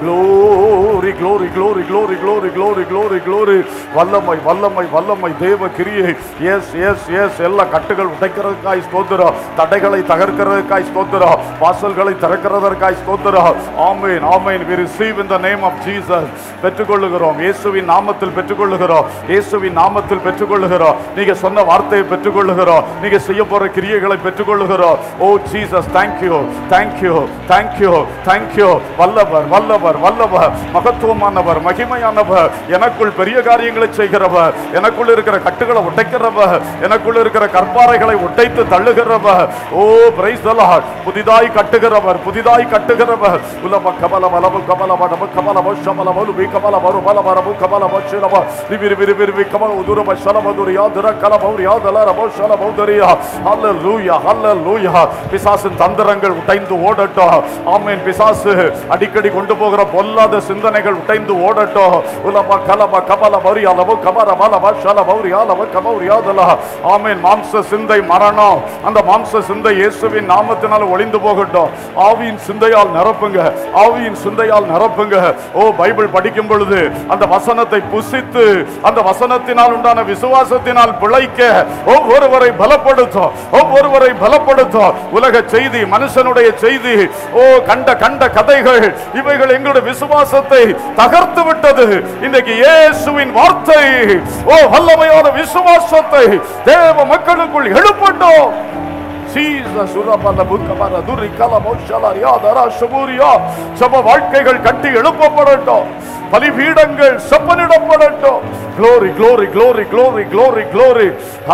glory glory glory glory glory glory glory glory வல்லமை வல்லமை வல்லமை தேவ கிரியை S S S எல்லா கட்டுகள் உடைக்கிறதுக்காய் ஸ்தோத்திரம் தடைகளை தகர்க்கிறதுக்காய் ஸ்தோத்திரம் வாசல்களை திறக்கிறதற்காய் ஸ்தோத்திரம் ஆமென் ஆமென் we receive in the name of Jesus பெற்றுக்கொள்ளுகிறோம் இயேசுவின் நாமத்தில் பெற்றுக்கொள்ளுகிறோம் இயேசுவின் நாமத்தில் பெற்றுக்கொள்ளுகிறோம் நீங்க சொன்ன வார்த்தையை பெற்றுக்கொள்ளுகிறோம் நீங்க செய்ய போற கிரியைகளை பெற்றுக்கொள்ளுகிறோம் O Jesus thank you thank you thank you thank you வல்லவர் வல்லவர் வல்லவர் மகத்துவமானவர் மகிமையானவர் எனக்குள் பெரிய காரியங்களை செய்கிறவர் எனக்குள் இருக்கிற கட்டுகளை உடைக்கிறவர் எனக்குள் இருக்கிற கற்பாறைகளை உடைத்து தள்ளுகிறவர் ஓ பிரைஸ் புதிதாய் கட்டுகிறவர் புதிதாய் கட்டுகிறவர் உலம கமல மலமு கமல மடமு கமல மஷமல மலு வி கமல மரு மல மரமு கமல மஷிரம ரிவிரி விரி விரி வி கமல உதுர மஷல மதுரியா துர கல மௌரியா தல ரமோ ஷல மௌதரியா ஹalleluya ஹalleluya பிசாசின் தந்திரங்கள் உடைந்து ஓடட்டும் ஆமென் பிசாசு அடிக்கடி கொண்டு போகிற பொல்லாத சிந்தனைகள் உடைந்து ஓடட்டும் உலம கலம கமல மௌரியா லமு கமர மல மஷல மௌரியா லம கமௌரியா தல ஆமென் மாம்ச சிந்தை மரணம் அந்த மாம்ச சிந்தை இயேசுவின் நாமத்தினால் ஒளிந்து போகட்டும் ஆவியின் சிந்தையால் நிரப்புங்க ஆவியின் சிந்தையால் நிரப்புங்க ஓ பைபிள் படிக்கும் பொழுது அந்த வசனத்தை புசித்து அந்த வசனத்தினால் உண்டான விசுவாசத்தினால் பிழைக்க ஒவ்வொருவரை பலப்படுத்தும் ஒவ்வொருவரை பலப்படுத்தும் உலக செய்தி மனுஷனுடைய செய்தி ஓ கண்ட கண்ட கதைகள் இவைகள் எங்களுடைய விசுவாசத்தை தகர்த்து விட்டது இன்னைக்கு இயேசுவின் வார்த்தை ஓ வல்லமையான விசுவாசத்தை தேவ மக்களுக்குள் எழுப்பட்டும் Jesus, உலபல புக்கபல துரிக்கல மோஷலரியா தரா சுபூரியா சப வாழ்க்கைகள் கட்டி எழுப்பப்படட்டும் பலிபீடங்கள் செப்பனிடப்படட்டும் glory glory glory glory glory glory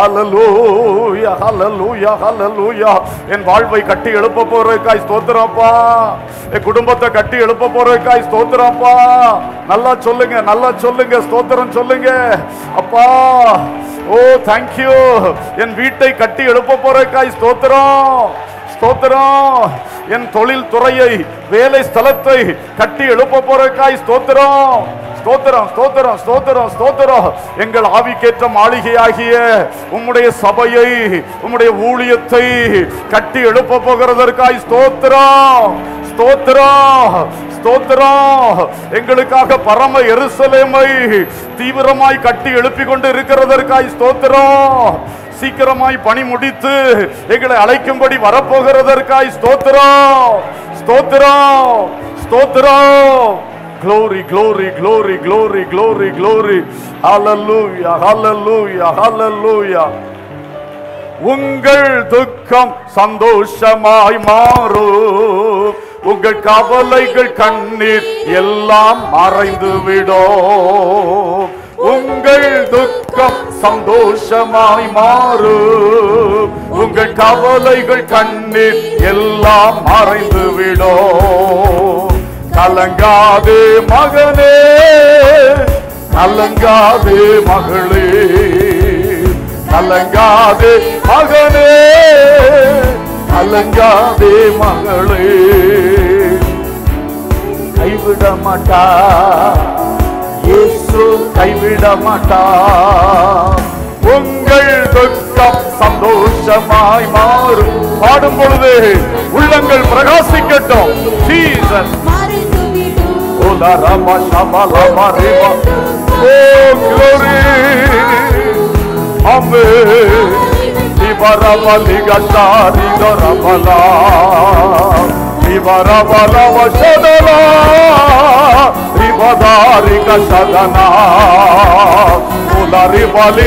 hallelujah hallelujah hallelujah என் வாழ்வை கட்டி எழுப்ப போறதுக்காய் ஸ்தோத்திரம்ப்பா என் குடும்பத்தை கட்டி எழுப்ப போறதுக்காய் ஸ்தோத்திரம்ப்பா நல்லா சொல்லுங்க நல்லா சொல்லுங்க ஸ்தோத்திரம் சொல்லுங்க அப்பா ஓ தேங்க்யூ என் வீட்டை கட்டி எழுப்ப போறதுக்காய் ஸ்தோத்திரம் ஸ்தோத்திரம் என் தொழில் துறையை வேலை ஸ்தலத்தை கட்டி எழுப்ப போறதுக்காய் ஸ்தோத்திரம் ஸ்தோத்திரம் ஸ்தோத்திரம் ஸ்தோத்திரம் ஸ்தோத்திரம் எங்கள் ஆவிக்கேற்ற மாளிகையாகிய உம்முடைய சபையை உம்முடைய ஊழியத்தை கட்டி எழுப்ப போகிறதற்காய் ஸ்தோத்திரம் ஸ்தோத்திரம் ஸ்தோத்திரம் எங்களுக்காக பரம எருசலேமை தீவிரமாய் கட்டி எழுப்பி கொண்டு இருக்கிறதற்காய் ஸ்தோத்திரம் சீக்கிரமாய் பணி முடித்து எங்களை அழைக்கும்படி வரப்போகிறதற்காய் ஸ்தோத்திரம் ஸ்தோத்திரம் ஸ்தோத்திரம் glory glory glory glory glory glory hallelujah hallelujah hallelujah உங்கள் துக்கம் சந்தோஷமாய் மாறும் உங்கள் கவலைகள் கண்ணீர் எல்லாம் மறைந்து விடும் உங்கள் துக்கம் சந்தோஷமாய் மாறும் உங்கள் கவலைகள் கண்ணீர் எல்லாம் மறைந்து விடும் கலங்காதே மகனே கலங்காதே மகளே கலங்காதே மகனே கலங்காதே மகளே கைவிட மாட்டா இயேசு கைவிட மாட்டா உங்கள் துக்கம் சந்தோஷமாய் மாறும் பாடும் பொழுது உள்ளங்கள் பிரகாசிக்கட்டும் ஜீசஸ் ஓலா ரமா ஷமா லமா ரிமா oh glory Amen. Ibarabaligatari dorabala. Ibarabala vashadala. Ibadari kashadana. Ulari bali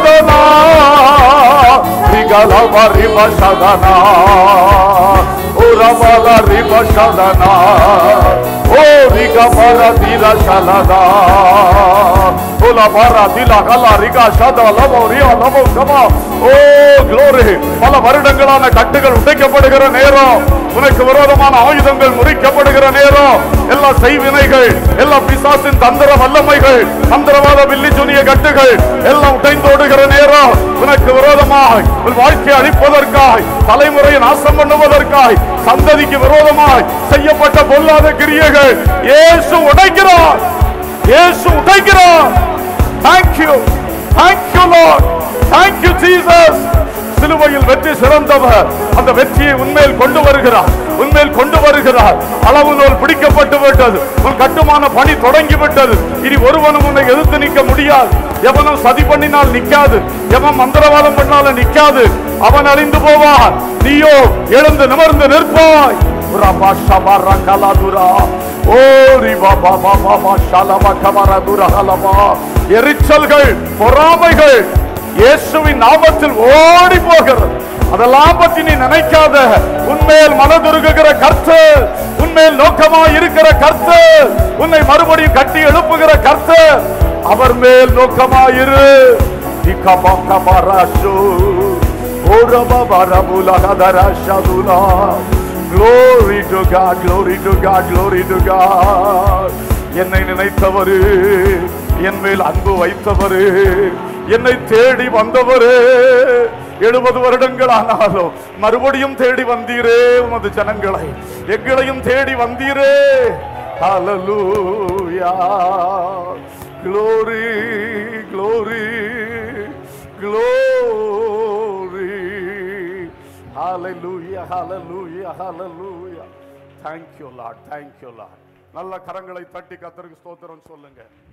vashadana. Igala vari vashadana. ரபல ரிப ஷலனா ஓ ரிக பர தீர ஷலதா ஓல பர தில கல ரிக ஷத லபோ ரியா லபோ கமா ஓ க்ளோரி பல வருடங்களான கட்டுகள் உடைக்கப்படுகிற நேரம் உனக்கு விரோதமான ஆயுதங்கள் முறிக்கப்படுகிற நேரம் எல்லா செய்வினைகள் எல்லா பிசாசின் தந்திர வல்லமைகள் தந்திரவாத வில்லி சுனிய கட்டுகள் எல்லாம் உடைந்தோடுகிற நேரம் உனக்கு விரோதமாய் உன் வாழ்க்கையை அழிப்பதற்காய் தலைமுறையை நாசம் பண்ணுவதற்காய் சந்ததிக்கு விரோதமாய் செய்யப்பட்ட பொல்லாத கிரியைகள் இயேசு உடைக்கிறார் இயேசு உடைக்கிறார் thank you thank you Lord thank you Jesus சிலுவையில் வெற்றி சிறந்தவர் அந்த வெற்றியை உண்மையில் கொண்டு வருகிறார் உண்மையில் கொண்டு வருகிறார் அளவு நூல் பிடிக்கப்பட்டு விட்டது உன் கட்டுமான பணி தொடங்கி விட்டது இனி ஒருவனும் உன்னை எதிர்த்து நிற்க முடியாது எவனும் சதி பண்ணினால் நிக்காது எவன் மந்திரவாதம் பண்ணாலும் நிக்காது அவன் அழிந்து போவான் நீயோ எழுந்து நிமிர்ந்து நிற்பாய் ரபா ஷபர கலாதுரா ஓ ரிபா பாபா பாபா ஷலப கபர துரஹலபா எரிச்சல்கள் பொறாமைகள் இயேசுவின் நாமத்தில் ஓடி போகிறது அதெல்லாம் பற்றி நீ நினைக்காத உன்மேல் மனதுருகுகிற கர்த்து உன்மேல் நோக்கமாய் இருக்கிற கர்த்து உன்னை மறுபடியும் கட்டி எழுப்புகிற கர்த்து அவர் மேல் நோக்கமாயிரு இக்கபக்கபராஷு ஓரபபரபுலகதரஷதுலா Glory to God, glory to God, glory to God. என்னை நினைத்தவரு என் மேல் அன்பு வைத்தவரு என்னை தேடி வந்தவரு எழுபது வருடங்கள் ஆனாலும் மறுபடியும் தேடி வந்தீரே உமது ஜனங்களை எங்களையும் தேடி வந்தீரே ஹalleluya glory glory glory hallelujah hallelujah hallelujah thank you lord thank you lord நல்ல கரங்களை தட்டி கத்தருக்கு ஸ்தோத்திரம் சொல்லுங்க